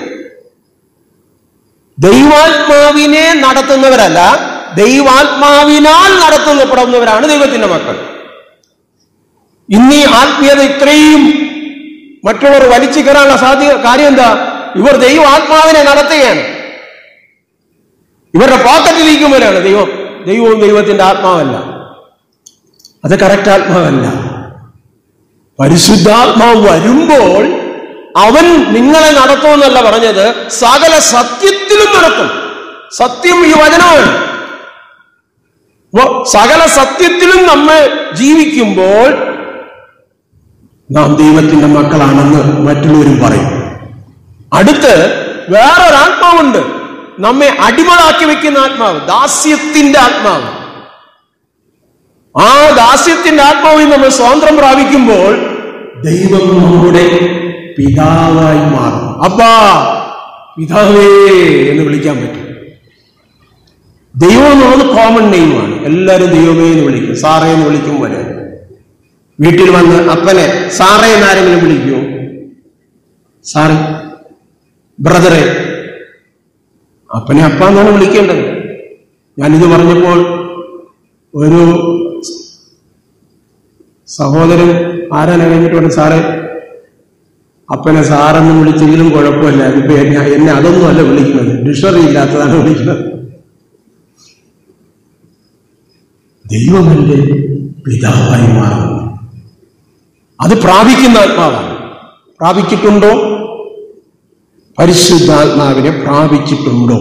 ദൈവാത്മാവിനെ നടത്തുന്നവരല്ല ദൈവാത്മാവിനാൽ നടത്തപ്പെടുന്നവരാണ് ദൈവത്തിന്റെ മക്കൾ ഇന്ന് ഈ ആത്മീയത ഇത്രയും മറ്റുള്ളവർ വലിച്ചു കയറാനുള്ള സാധ്യത കാര്യം എന്താ ഇവർ ദൈവാത്മാവിനെ നടത്തുകയാണ് ഇവരുടെ പോക്കറ്റിലിരിക്കുമ്പോഴാണ് ദൈവം ദൈവവും ദൈവത്തിന്റെ ആത്മാവല്ല അത് കറക്റ്റ് ആത്മാവല്ല പരിശുദ്ധാത്മാവ് വരുമ്പോൾ അവൻ നിങ്ങളെ നടത്തുമെന്നല്ല പറഞ്ഞത് സകല സത്യത്തിലും നടത്തും സത്യം ഈ വചനമാണ് അപ്പോ സകല സത്യത്തിലും നമ്മൾ ജീവിക്കുമ്പോൾ നാം ദൈവത്തിന്റെ മക്കളാണെന്ന് മറ്റുള്ളവരും പറയും അടുത്ത് വേറൊരാത്മാവുണ്ട് നമ്മെ അടിമകളാക്കി വെക്കുന്ന ആത്മാവ് ദാസ്യത്തിന്റെ ആത്മാവ് ആ ദാസ്യത്തിന്റെ ആത്മാവിൽ നമ്മൾ സ്വാതന്ത്ര്യം പ്രാപിക്കുമ്പോൾ ദൈവം നമ്മുടെ പിതാവായി മാറും അപ്പാ പിതാവേ എന്ന് വിളിക്കാൻ പറ്റും ദൈവം എന്നുള്ളത് കോമൺ നെയിമാണ് എല്ലാവരും ദൈവമേ എന്ന് വിളിക്കും സാറേ എന്ന് വിളിക്കും പോലെ വീട്ടിൽ വന്ന് അപ്പനെ സാറേ എന്ന് ആരെങ്കിലും വിളിക്കുമോ സാറേ ബ്രദറെ അപ്പനെ അപ്പ എന്നാണ് വിളിക്കേണ്ടത് ഞാനിത് പറഞ്ഞപ്പോൾ ഒരു സഹോദരൻ ആരാനെ കഴിഞ്ഞിട്ട് പറഞ്ഞു സാറേ അപ്പനെ സാറെന്ന് വിളിച്ചെങ്കിലും കുഴപ്പമില്ല ഇപ്പൊ എന്നെ എന്നെ അതൊന്നും അല്ല വിളിക്കുന്നത് ഡിക്ഷണറി ഇല്ലാത്തതാണ് വിളിക്കുന്നത് ദൈവമെന്റെ പിതാവായി മാറുന്നു അത് പ്രാപിക്കുന്ന ആത്മാവാണ് പ്രാപിച്ചിട്ടുണ്ടോ പരിശുദ്ധാത്മാവിനെ പ്രാപിച്ചിട്ടുണ്ടോ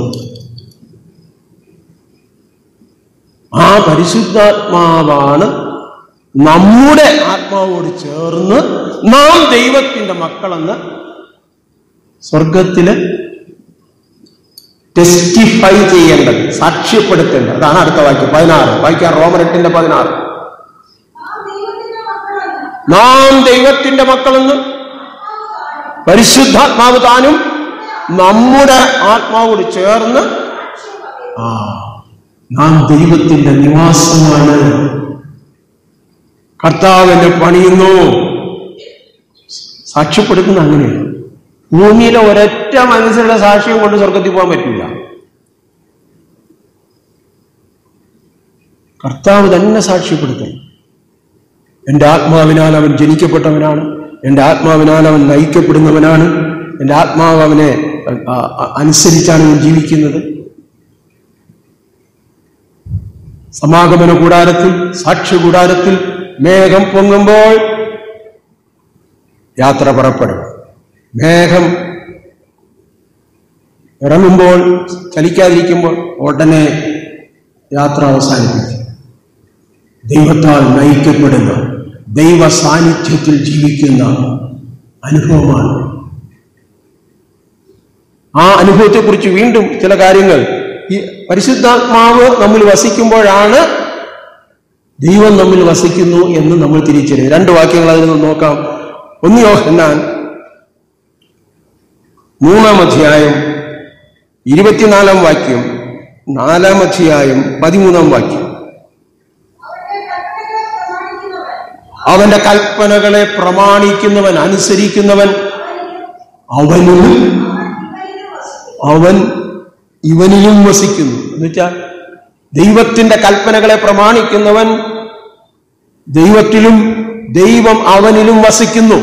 ആ പരിശുദ്ധാത്മാവാണ് നമ്മുടെ ആത്മാവോട് ചേർന്ന് നാം ദൈവത്തിന്റെ മക്കളെന്ന് സ്വർഗത്തില് ടെസ്റ്റിഫൈ ചെയ്യേണ്ടത് സാക്ഷ്യപ്പെടുത്തേണ്ടത് അതാണ് അടുത്ത വാക്യം പതിനാറ് വായിക്കാം റോമൻ എട്ടിന്റെ പതിനാറ് നാം ദൈവത്തിന്റെ നാം ദൈവത്തിന്റെ മക്കളെന്ന് മക്കളെന്ന് പരിശുദ്ധാത്മാവ് താനും നമ്മുടെ ആത്മാവോട് ചേർന്ന് ആ നാം ദൈവത്തിന്റെ നിവാസമാണ് കർത്താവ് എന്നെ പണിയുന്നു സാക്ഷ്യപ്പെടുത്തുന്ന അങ്ങനെയാണ് ഭൂമിയിലെ ഒരൊറ്റ മനസ്സിലുള്ള സാക്ഷ്യം കൊണ്ട് സ്വർഗത്തിൽ പോകാൻ പറ്റില്ല കർത്താവ് തന്നെ സാക്ഷ്യപ്പെടുത്തണം എൻ്റെ ആത്മാവിനാൽ അവൻ ജനിക്കപ്പെട്ടവനാണ് എൻ്റെ ആത്മാവിനാൽ അവൻ നയിക്കപ്പെടുന്നവനാണ് എൻ്റെ ആത്മാവ് അവനെ ആ, ആ, അനുസരിച്ചാണ് അവൻ ജീവിക്കുന്നത് സമാഗമന കൂടാരത്തിൽ സാക്ഷ്യ കൂടാരത്തിൽ മേഘം പൊങ്ങുമ്പോൾ യാത്ര പുറപ്പെടും മേഘം ഇറങ്ങുമ്പോൾ ചലിക്കാതിരിക്കുമ്പോൾ ഉടനെ യാത്ര അവസാനിപ്പിക്കും ദൈവത്താൽ നയിക്കപ്പെടുന്ന ദൈവ സാന്നിധ്യത്തിൽ ജീവിക്കുന്ന അനുഭവമാണ് ആ അനുഭവത്തെക്കുറിച്ച് വീണ്ടും ചില കാര്യങ്ങൾ ഈ പരിശുദ്ധാത്മാവ് നമ്മിൽ വസിക്കുമ്പോഴാണ് ദൈവം നമ്മിൽ വസിക്കുന്നു എന്ന് നമ്മൾ തിരിച്ചറിയും രണ്ട് വാക്യങ്ങൾ അതിൽ നിന്ന് നോക്കാം ഒന്ന് യോഹന്നാൻ മൂന്നാം അധ്യായം ഇരുപത്തിനാലാം വാക്യം നാലാം അധ്യായം പതിമൂന്നാം വാക്യം അവന്റെ കൽപ്പനകളെ അവന്റെ കൽപ്പനകളെ പ്രമാണിക്കുന്നവൻ പ്രമാണിക്കുന്നവൻ അനുസരിക്കുന്നവൻ അവനും അവൻ ഇവനിലും അവൻ ഇവനിലും വസിക്കുന്നു വസിക്കുന്നു എന്നുവെച്ചാൽ ദൈവത്തിന്റെ കൽപ്പനകളെ പ്രമാണിക്കുന്നവൻ ദൈവത്തിലും ദൈവം അവനിലും വസിക്കുന്നു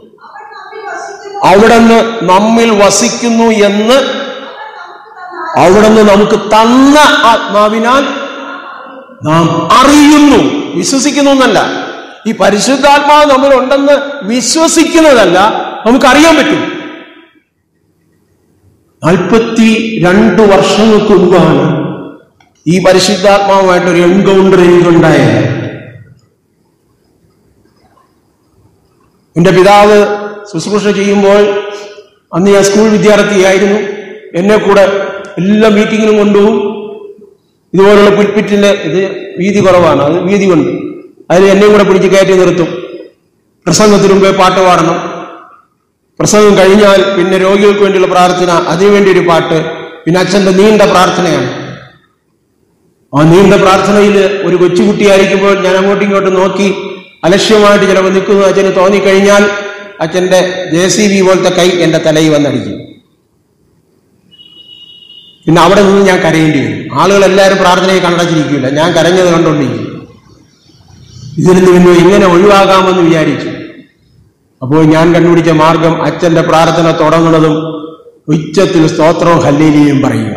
അവൻ നമ്മിൽ വസിക്കുന്നു അവിടുന്ന് നമ്മിൽ വസിക്കുന്നു എന്ന് അവിടുന്ന് നമുക്ക് തന്ന ആത്മാവിനാൽ നാം അറിയുന്നു വിശ്വസിക്കുന്നു എന്നല്ല ഈ പരിശുദ്ധാത്മാവ് നമ്മളുണ്ടെന്ന് വിശ്വസിക്കുന്നതല്ല നമുക്കറിയാൻ പറ്റും നാൽപ്പത്തി രണ്ട് വർഷങ്ങൾക്ക് മുമ്പാണ് ഈ പരിശുദ്ധാത്മാവുമായിട്ട് ഒരു എൻകൗണ്ടർ എനിക്കുണ്ടായത് എന്റെ പിതാവ് ശുശ്രൂഷ ചെയ്യുമ്പോൾ അന്ന് ഞാൻ സ്കൂൾ വിദ്യാർത്ഥിയായിരുന്നു എന്നെ കൂടെ എല്ലാ മീറ്റിങ്ങിനും കൊണ്ടുപോകും ഇതുപോലുള്ള പുൽപ്പിറ്റിന്റെ ഇത് വീതി കുറവാണ് അത് വീതി കൊണ്ട് അതിൽ എന്നെയും കൂടെ പിടിച്ച് കയറ്റി നിർത്തും പ്രസംഗത്തിന് മുമ്പേ പാട്ട് പാടണം പ്രസംഗം കഴിഞ്ഞാൽ പിന്നെ രോഗികൾക്ക് വേണ്ടിയുള്ള പ്രാർത്ഥന അതിനുവേണ്ടി ഒരു പാട്ട് പിന്നെ അച്ഛന്റെ നീണ്ട പ്രാർത്ഥനയാണ് ആ നീണ്ട പ്രാർത്ഥനയിൽ ഒരു കൊച്ചുകുട്ടിയായിരിക്കുമ്പോൾ ഞാൻ അങ്ങോട്ടും ഇങ്ങോട്ടും നോക്കി അലക്ഷ്യമായിട്ട് ചിലപ്പോൾ നിൽക്കുന്നു അച്ഛന് തോന്നിക്കഴിഞ്ഞാൽ അച്ഛന്റെ ജെ സി ബി പോലത്തെ കൈ എന്റെ തലയിൽ വന്നടിക്കും പിന്നെ അവിടെ നിന്ന് ഞാൻ കരയേണ്ടി വരും ആളുകൾ എല്ലാവരും പ്രാർത്ഥനയെ കണ്ടച്ചിരിക്കില്ല ഞാൻ കരഞ്ഞത് കണ്ടുകൊണ്ടിരിക്കും ഇതിൽ നിന്ന് പിന്നെ ഇങ്ങനെ ഒഴിവാകാമെന്ന് വിചാരിച്ചു അപ്പോൾ ഞാൻ കണ്ടുപിടിച്ച മാർഗം അച്ഛന്റെ പ്രാർത്ഥന തുടങ്ങുന്നതും ഉച്ചത്തിൽ സ്തോത്രവും ഹല്ലേലിയും പറയുക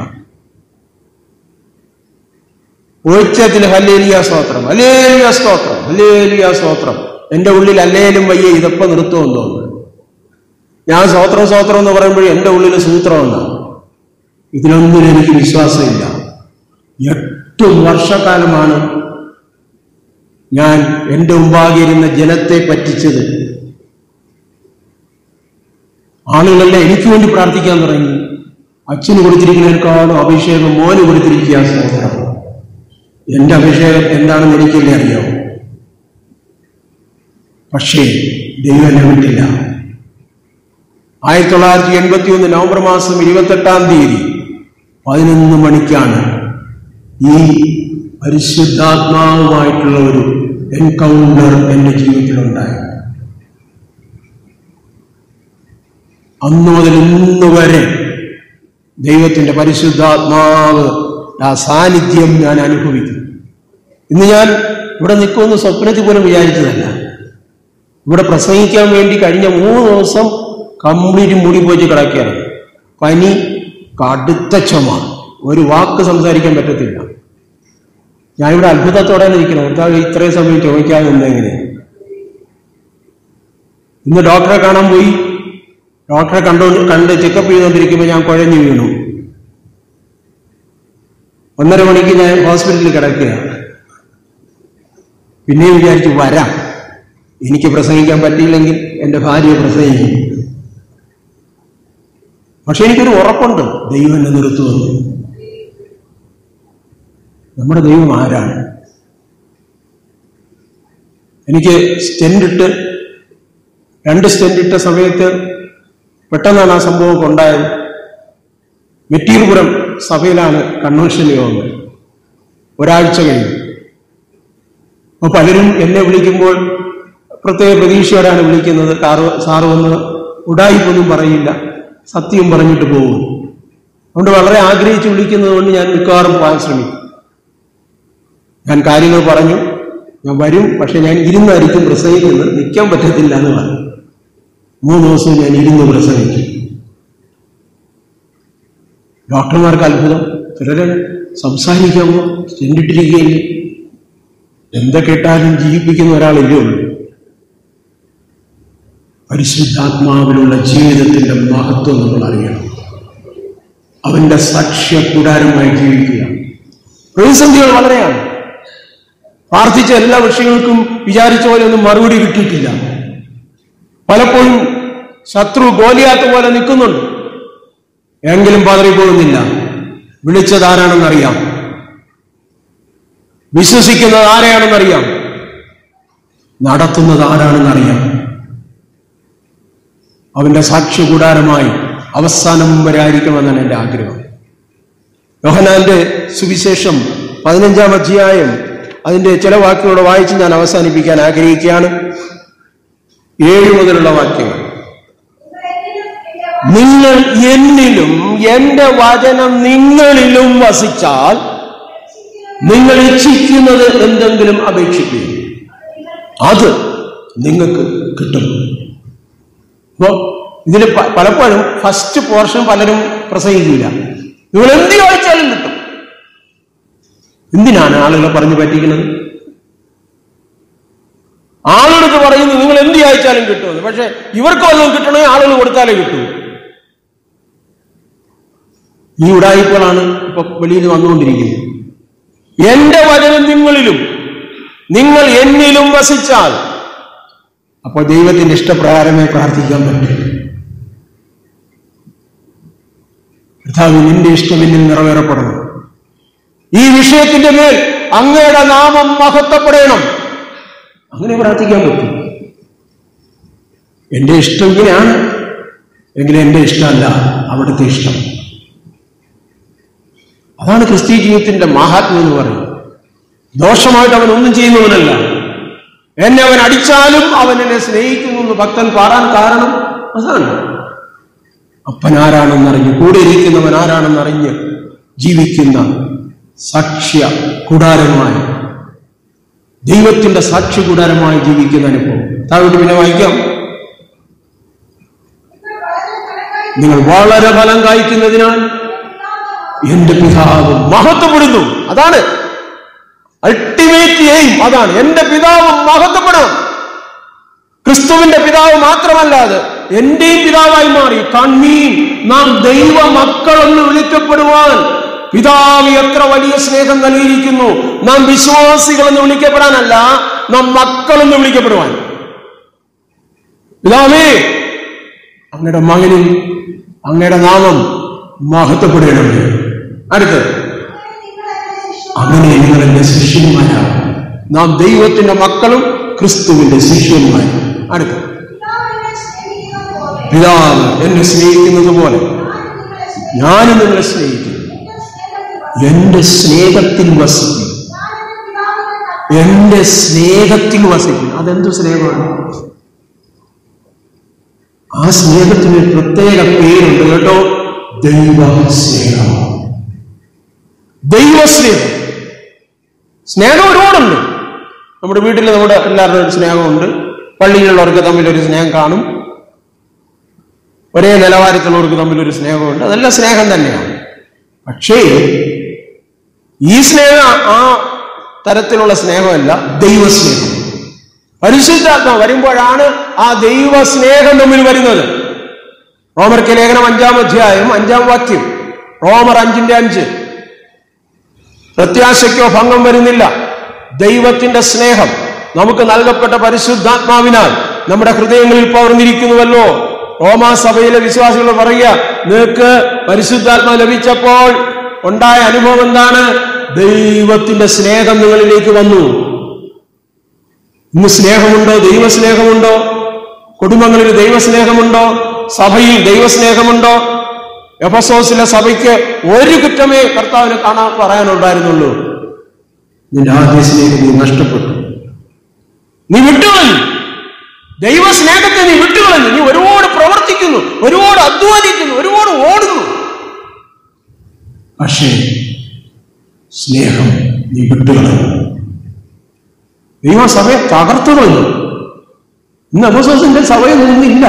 ഉച്ചത്തിൽ ഹല്ലേലിയ സ്തോത്രം ഹല്ലേലിയ സ്തോത്രം ഹല്ലേലിയ സ്തോത്രം എന്റെ ഉള്ളിൽ അല്ലേലും വയ്യ ഇതപ്പം നിർത്തുമെന്ന് തോന്നുന്നു ഞാൻ സ്തോത്രം സ്തോത്രം എന്ന് പറയുമ്പോഴേ എന്റെ ഉള്ളിൽ സൂത്രമെന്നാണ് ഇതിലൊന്നും എനിക്ക് വിശ്വാസമില്ല എട്ട് വർഷക്കാലമാണ് ഞാൻ എന്റെ മുമ്പാകെ ഇരുന്ന ജനത്തെ പറ്റിച്ചത് ആളുകളെല്ലാം എനിക്ക് വേണ്ടി പ്രാർത്ഥിക്കാൻ തുടങ്ങി അച്ഛന് കൊടുത്തിരിക്കുന്നതിനേക്കാളും അഭിഷേകം മോന് കൊടുത്തിരിക്കുക സഹോദരം എന്റെ അഭിഷേകം എന്താണെന്ന് എനിക്കല്ലേ അറിയാവൂ പക്ഷേ ദൈവം എന്നെ വിട്ടില്ല ആയിരത്തി തൊള്ളായിരത്തി എൺപത്തി ഒന്ന് നവംബർ മാസം ഇരുപത്തെട്ടാം തീയതി പതിനൊന്ന് മണിക്കാണ് ഈ പരിശുദ്ധാത്മാവുമായിട്ടുള്ള ഒരു എൻകൗണ്ടർ എന്റെ ജീവിതത്തിലുണ്ടായത് അന്നു മുതൽ ഇന്ന് വരെ ദൈവത്തിന്റെ പരിശുദ്ധാത്മാവ് ആ സാന്നിധ്യം ഞാൻ അനുഭവിക്കുന്നു ഇന്ന് ഞാൻ ഇവിടെ നിൽക്കുമെന്ന് സ്വപ്നത്തിൽ പോലും വിചാരിച്ചതല്ല ഇവിടെ പ്രസംഗിക്കാൻ വേണ്ടി കഴിഞ്ഞ മൂന്ന് ദിവസം കംപ്ലീറ്റ് മൂടി പോയിട്ട് കിടക്കുകയാണ് പനി കടുത്ത ചുമ ഒരു വാക്ക് സംസാരിക്കാൻ പറ്റത്തില്ല ഞാനിവിടെ അത്ഭുതത്തോടെ നിൽക്കണം എന്താ ഇത്രയും സമയം ചോദിക്കാതെ എന്തെങ്ങനെ ഇന്ന് ഡോക്ടറെ കാണാൻ പോയി ഡോക്ടറെ കണ്ടു കണ്ട് ചെക്കപ്പ് ചെയ്തുകൊണ്ടിരിക്കുമ്പോൾ ഞാൻ കുഴഞ്ഞു വീണു ഒന്നര മണിക്ക് ഞാൻ ഹോസ്പിറ്റലിൽ കിടക്കുകയാണ് പിന്നെയും വിചാരിച്ചു വരാം എനിക്ക് പ്രസംഗിക്കാൻ പറ്റിയില്ലെങ്കിൽ എൻ്റെ ഭാര്യ പ്രസംഗിക്കും പക്ഷെ എനിക്കൊരു ഉറപ്പുണ്ട് ദൈവം എന്നെ നിർത്തുമെന്ന് നമ്മുടെ ദൈവം ആരാണ് എനിക്ക് സ്റ്റെൻഡ് ഇട്ട് രണ്ട് സ്റ്റെൻഡ് ഇട്ട സമയത്ത് പെട്ടെന്നാണ് ആ സംഭവം ഉണ്ടായത് മെറ്റീർപുരം സഭയിലാണ് കൺവെൻഷൻ യോഗം ഒരാഴ്ച കഴിഞ്ഞു അപ്പൊ പലരും എന്നെ വിളിക്കുമ്പോൾ പ്രത്യേക പ്രതീക്ഷയോടാണ് വിളിക്കുന്നത് കാറ് സാറ് വന്ന് ഉടായിപ്പൊന്നും പറയില്ല സത്യം പറഞ്ഞിട്ട് പോകും അതുകൊണ്ട് വളരെ ആഗ്രഹിച്ച് വിളിക്കുന്നത് കൊണ്ട് ഞാൻ മിക്കവാറും പോകാൻ ശ്രമിക്കും ഞാൻ കാര്യങ്ങൾ പറഞ്ഞു ഞാൻ വരും പക്ഷെ ഞാൻ ഇരുന്നായിരിക്കും പ്രസംഗിക്കുന്നത് നിൽക്കാൻ പറ്റത്തില്ല എന്ന് പറഞ്ഞു മൂന്ന് ദിവസം ഞാൻ ഇരുന്ന് പ്രസംഗിക്കും ഡോക്ടർമാർക്ക് അത്ഭുതം ചിലര് സംസാരിക്കാമോ ചെന്നിട്ടിരിക്കുകയില്ലേ എന്തൊക്കെ ഇട്ടാലും ജീവിപ്പിക്കുന്ന ഒരാളില്ലേ ഉള്ളൂ പരിശുദ്ധാത്മാവിലുള്ള ജീവിതത്തിന്റെ മഹത്വം നമ്മൾ അറിയണം അവന്റെ സാക്ഷ്യ കൂടാരമായി ജീവിക്കുക പ്രതിസന്ധികൾ വളരെയാണ് പ്രാർത്ഥിച്ച എല്ലാ വിഷയങ്ങൾക്കും വിചാരിച്ച പോലെ ഒന്നും മറുപടി കിട്ടിയിട്ടില്ല പലപ്പോഴും ശത്രു ഗോലിയാത്ത പോലെ നിൽക്കുന്നുണ്ട് എങ്കിലും പതറിപ്പോകുന്നില്ല വിളിച്ചത് ആരാണെന്നറിയാം വിശ്വസിക്കുന്നത് ആരെയാണെന്നറിയാം നടത്തുന്നത് ആരാണെന്നറിയാം അവന്റെ സാക്ഷ്യ കൂടാരമായി അവസാനം വരെ ആയിരിക്കണമെന്നാണ് എൻ്റെ ആഗ്രഹം യോഹനാന്റെ സുവിശേഷം പതിനഞ്ചാം അധ്യായം അതിന്റെ ചില വാക്കുകളോട് വായിച്ച് ഞാൻ അവസാനിപ്പിക്കാൻ ആഗ്രഹിക്കുകയാണ് ഏഴ് മുതലുള്ള വാക്യങ്ങൾ നിങ്ങൾ എന്നിലും എന്റെ വചനം നിങ്ങളിലും വസിച്ചാൽ നിങ്ങൾ ഇച്ഛിക്കുന്നത് എന്തെങ്കിലും അപേക്ഷിക്കുക അത് നിങ്ങൾക്ക് കിട്ടും അപ്പോ ഇതിൽ പ- പലപ്പോഴും ഫസ്റ്റ് പോർഷൻ പലരും പ്രസംഗിക്കില്ല നിങ്ങൾ എന്ത് ചോദിച്ചാലും കിട്ടും എന്തിനാണ് ആളുകളെ പറഞ്ഞു പറ്റിക്കുന്നത് ആളുകൾക്ക് പറയുന്നു നിങ്ങൾ എന്ത് ചോദിച്ചാലും കിട്ടുമെന്ന് പക്ഷെ ഇവർക്ക് വല്ലതും കിട്ടണമെങ്കിൽ ആളുകൾ കൊടുത്താലേ കിട്ടൂ ഈ ഉടായ്പകളാണ് ഇപ്പൊ വെളിയിൽ വന്നുകൊണ്ടിരിക്കുന്നത് എന്റെ വചനം നിങ്ങളിലും നിങ്ങൾ എന്നിലും വസിച്ചാൽ അപ്പോൾ ദൈവത്തിന്റെ ഇഷ്ടപ്രകാരമേ പ്രാർത്ഥിക്കാൻ പറ്റും കർത്താവ് നിന്റെ ഇഷ്ടം എന്നിൽ നിറവേറപ്പെടണം ഈ വിഷയത്തിന്റെ മേൽ അങ്ങയുടെ നാമം മഹത്വപ്പെടണം അങ്ങനെ പ്രാർത്ഥിക്കാൻ പറ്റും എന്റെ ഇഷ്ടം ഇങ്ങനെയാണ് എങ്കിലും എന്റെ ഇഷ്ടമല്ല അവിടുത്തെ ഇഷ്ടം അതാണ് ക്രിസ്തീയ ജീവിതത്തിന്റെ മഹാത്മ്യം എന്ന് പറയുന്നത് ദോഷമായിട്ട് അവൻ ഒന്നും ചെയ്യുന്നവനല്ല എന്നെ അവൻ അടിച്ചാലും അവൻ എന്നെ സ്നേഹിക്കുന്നു എന്ന് ഭക്തൻ പാടാൻ കാരണം അതാണ് അപ്പൻ ആരാണെന്നറിഞ്ഞ് കൂടെ ഇരിക്കുന്നവൻ ആരാണെന്നറിഞ്ഞ് ജീവിക്കുന്ന സാക്ഷ്യ കൂടാരമായി ദൈവത്തിന്റെ സാക്ഷി കൂടാരമായി ജീവിക്കുന്ന അനുഭവം താഴോട്ട് പിന്നെ വായിക്കാം നിങ്ങൾ വളരെ നിങ്ങൾ വളരെ ഫലം കായ്ക്കുന്നു. ഫലം കായ്ക്കുന്നതിനാൽ പിതാവ് എന്റെ പിതാവ് മഹത്വപ്പെടുന്നു അതാണ് അൾട്ടിമേറ്റ് എയിം അതാണ് എന്റെ പിതാവ് മഹത്വപ്പെടണം ക്രിസ്തുവിന്റെ പിതാവ് മാത്രമല്ലാതെ എന്റെയും പിതാവായി മാറി കണ്ണീൻ നാം ദൈവ മക്കളെന്ന് വിളിക്കപ്പെടുവാൻ പിതാവ് എത്ര വലിയ സ്നേഹം നൽകിയിരിക്കുന്നു നാം വിശ്വാസികൾ എന്ന് വിളിക്കപ്പെടാനല്ല നാം മക്കളെന്ന് വിളിക്കപ്പെടുവാൻ പിതാവേ അങ്ങയുടെ മകനും അങ്ങയുടെ നാമം മഹത്വപ്പെടണമേ അടുത്ത് അങ്ങനെ നിങ്ങൾ എന്റെ ശിഷ്യൻ അങ്ങനെ നിങ്ങൾ എന്റെ ശിഷ്യന്മാരാണ് നാം ദൈവത്തിന്റെ മക്കളും ക്രിസ്തുവിന്റെ ശിഷ്യന്മാരും അടുത്ത് പിതാവ് എന്നെ സ്നേഹിക്കുന്നത് പോലെ പിതാവ് എന്നെ സ്നേഹിക്കുന്നത് പോലെ ഞാനും നിങ്ങളെ ഞാനും നിങ്ങളെ സ്നേഹിക്കുന്നു. സ്നേഹിക്കുന്നു എന്റെ സ്നേഹത്തിൽ എന്റെ സ്നേഹത്തിൽ വസിക്കും ഞാൻ എന്റെ പിതാവിനെ എന്റെ സ്നേഹത്തിൽ വസിക്കും അതെന്തു സ്നേഹമാണ് ആ സ്നേഹത്തിന് ഒരു പ്രത്യേക പേരുണ്ട് കേട്ടോ ദൈവ സ്നേഹം ദൈവസ്നേഹം സ്നേഹം ഒരുപാടുണ്ട് നമ്മുടെ വീട്ടിൽ നമ്മുടെ എല്ലാവരുടെയും ഒരു സ്നേഹമുണ്ട് പള്ളിയിലുള്ളവർക്ക് തമ്മിൽ ഒരു സ്നേഹം കാണും ഒരേ നിലവാരത്തിലുള്ളവർക്ക് തമ്മിൽ ഒരു സ്നേഹമുണ്ട് അതെല്ലാം സ്നേഹം തന്നെയാണ് പക്ഷേ ഈ സ്നേഹം ആ തരത്തിലുള്ള സ്നേഹമല്ല ദൈവസ്നേഹം പരിശുദ്ധാത്മ വരുമ്പോഴാണ് ആ ദൈവസ്നേഹം തമ്മിൽ വരുന്നത് റോമർക്ക് ലേഖനം അഞ്ചാം അധ്യായം അഞ്ചാം വാക്യം റോമർ അഞ്ചിന്റെ അഞ്ച് പ്രത്യാശയ്ക്കോ ഭംഗം വരുന്നില്ല ദൈവത്തിന്റെ സ്നേഹം നമുക്ക് നൽകപ്പെട്ട പരിശുദ്ധാത്മാവിനാൽ നമ്മുടെ ഹൃദയങ്ങളിൽ പകർന്നിരിക്കുന്നുവല്ലോ റോമാ സഭയിലെ വിശ്വാസികൾ പറയുക നിങ്ങൾക്ക് പരിശുദ്ധാത്മാവ് ലഭിച്ചപ്പോൾ ഉണ്ടായ അനുഭവം എന്താണ് ദൈവത്തിന്റെ സ്നേഹം നിങ്ങളിലേക്ക് വന്നു ഇന്ന് സ്നേഹമുണ്ടോ ദൈവസ്നേഹമുണ്ടോ കുടുംബങ്ങളിൽ ദൈവസ്നേഹമുണ്ടോ സഭയിൽ ദൈവസ്നേഹമുണ്ടോ എഫസോസിലെ സഭയ്ക്ക് ഒരു കുറ്റമേ കർത്താവിന് കാണാൻ പറയാനുണ്ടായിരുന്നുള്ളൂ നിന്റെ ആദ്യ സ്നേഹം നീ നഷ്ടപ്പെട്ടു നീ വിട്ടുകളഞ്ഞു ദൈവസ്നേഹത്തെ നീ വിട്ടുകളഞ്ഞു നീ ഒരുപാട് പ്രവർത്തിക്കുന്നു ഒരുപാട് അധ്വാനിക്കുന്നു ഒരുപാട് ഓടുന്നു പക്ഷേ സ്നേഹം നീ വിട്ടുകളഞ്ഞു ദൈവം സഭയെ തകർത്തു കളഞ്ഞു ഇന്ന് അബസോസിന്റെ സഭയിൽ നിന്നില്ല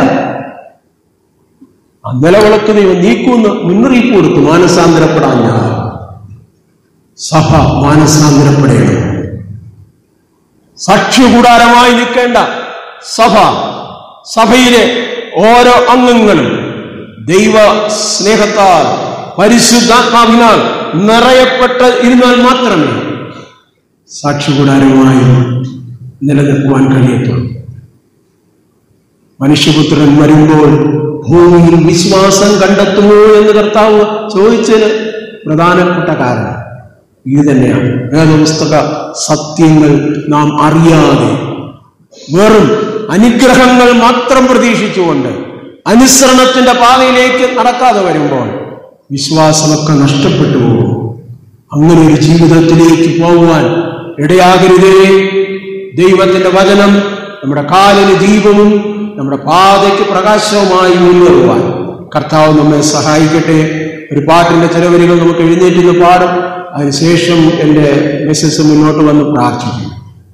ആ നിലവിളക്ക് ദൈവം നീക്കുമെന്ന് മുന്നറിയിപ്പ് കൊടുത്തു മാനസാന്തരപ്പെടാൻ ഞാൻ സഭ മാനസാന്തരപ്പെടേണം സാക്ഷ്യകൂടാരമായി നിൽക്കേണ്ട സഭ സഭയിലെ ഓരോ അംഗങ്ങളും ദൈവ സ്നേഹത്താൽ പരിശുദ്ധാത്മാവിനാൽ നിറയപ്പെട്ട് ഇരുന്നാൽ മാത്രമേ സാക്ഷികൂടാരമായി നിലനിൽക്കുവാൻ കഴിയത്തുള്ളൂ മനുഷ്യപുത്രൻ വരുമ്പോൾ ഭൂമിയിൽ വിശ്വാസം കണ്ടെത്തുമോ എന്ന് കർത്താവ് ചോദിച്ചതിന് പ്രധാനപ്പെട്ട കാരണം ഇത് തന്നെയാണ് വേദപുസ്തക സത്യങ്ങൾ നാം അറിയാതെ വെറും അനുഗ്രഹങ്ങൾ മാത്രം പ്രതീക്ഷിച്ചുകൊണ്ട് അനുസരണത്തിന്റെ പാതയിലേക്ക് നടക്കാതെ വരുമ്പോൾ വിശ്വാസമൊക്കെ നഷ്ടപ്പെട്ടു പോകും അങ്ങനെ ഒരു ജീവിതത്തിലേക്ക് പോകുവാൻ ഇടയാകരുതേ ദൈവത്തിന്റെ വചനം നമ്മുടെ കാലിന് ദീപവും നമ്മുടെ പാതയ്ക്ക് പ്രകാശവുമായി മുന്നേറുവാൻ കർത്താവ് നമ്മെ സഹായിക്കട്ടെ ഒരു പാട്ടിന്റെ ചില വരികൾ നമുക്ക് എഴുന്നേറ്റ് പാടും അതിനുശേഷം എൻ്റെ മെസ്സേജ് മുന്നോട്ട് വന്ന് പ്രാർത്ഥിക്കും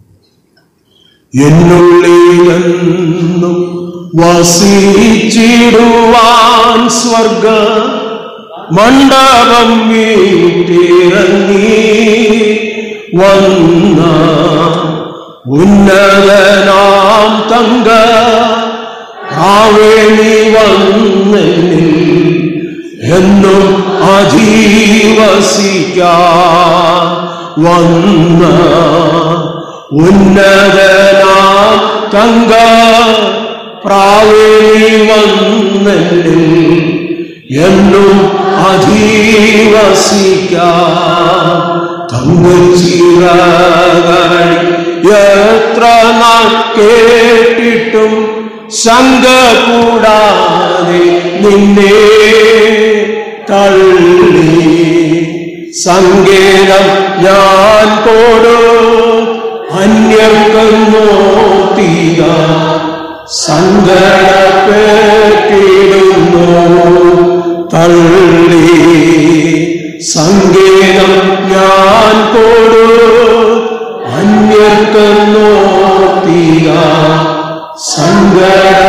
എന്നുള്ളിലെന്നും വസിച്ചിടുവാൻ സ്വർഗ മണ്ഡപം വീട്ടിറങ്ങി വന്ന ഉന്നതനാം തങ്ക ആവേണി വന്നെന്നിൽ എന്നും അധീവസിക്കാൻ വന്ന ഉന്നതനാം തങ്ക പ്രാവേണി വന്നെന്നിൽ എന്നും അധീവസിക്കാൻ തങ്കച്ചിറകളി എത്ര നാൾ കേട്ടിട്ടും ശങ്ക കൂടാതെ നിന്നെ തള്ളി സങ്കേതം ഞാൻ കൊടു അന്യർക്കെന്നോർത്തിക സങ്കടപ്പെട്ടിടുന്നു തള്ളി സങ്കേതം ഞാൻ കൊടു അന്യർക്കെന്നോർത്തിക സങ്കട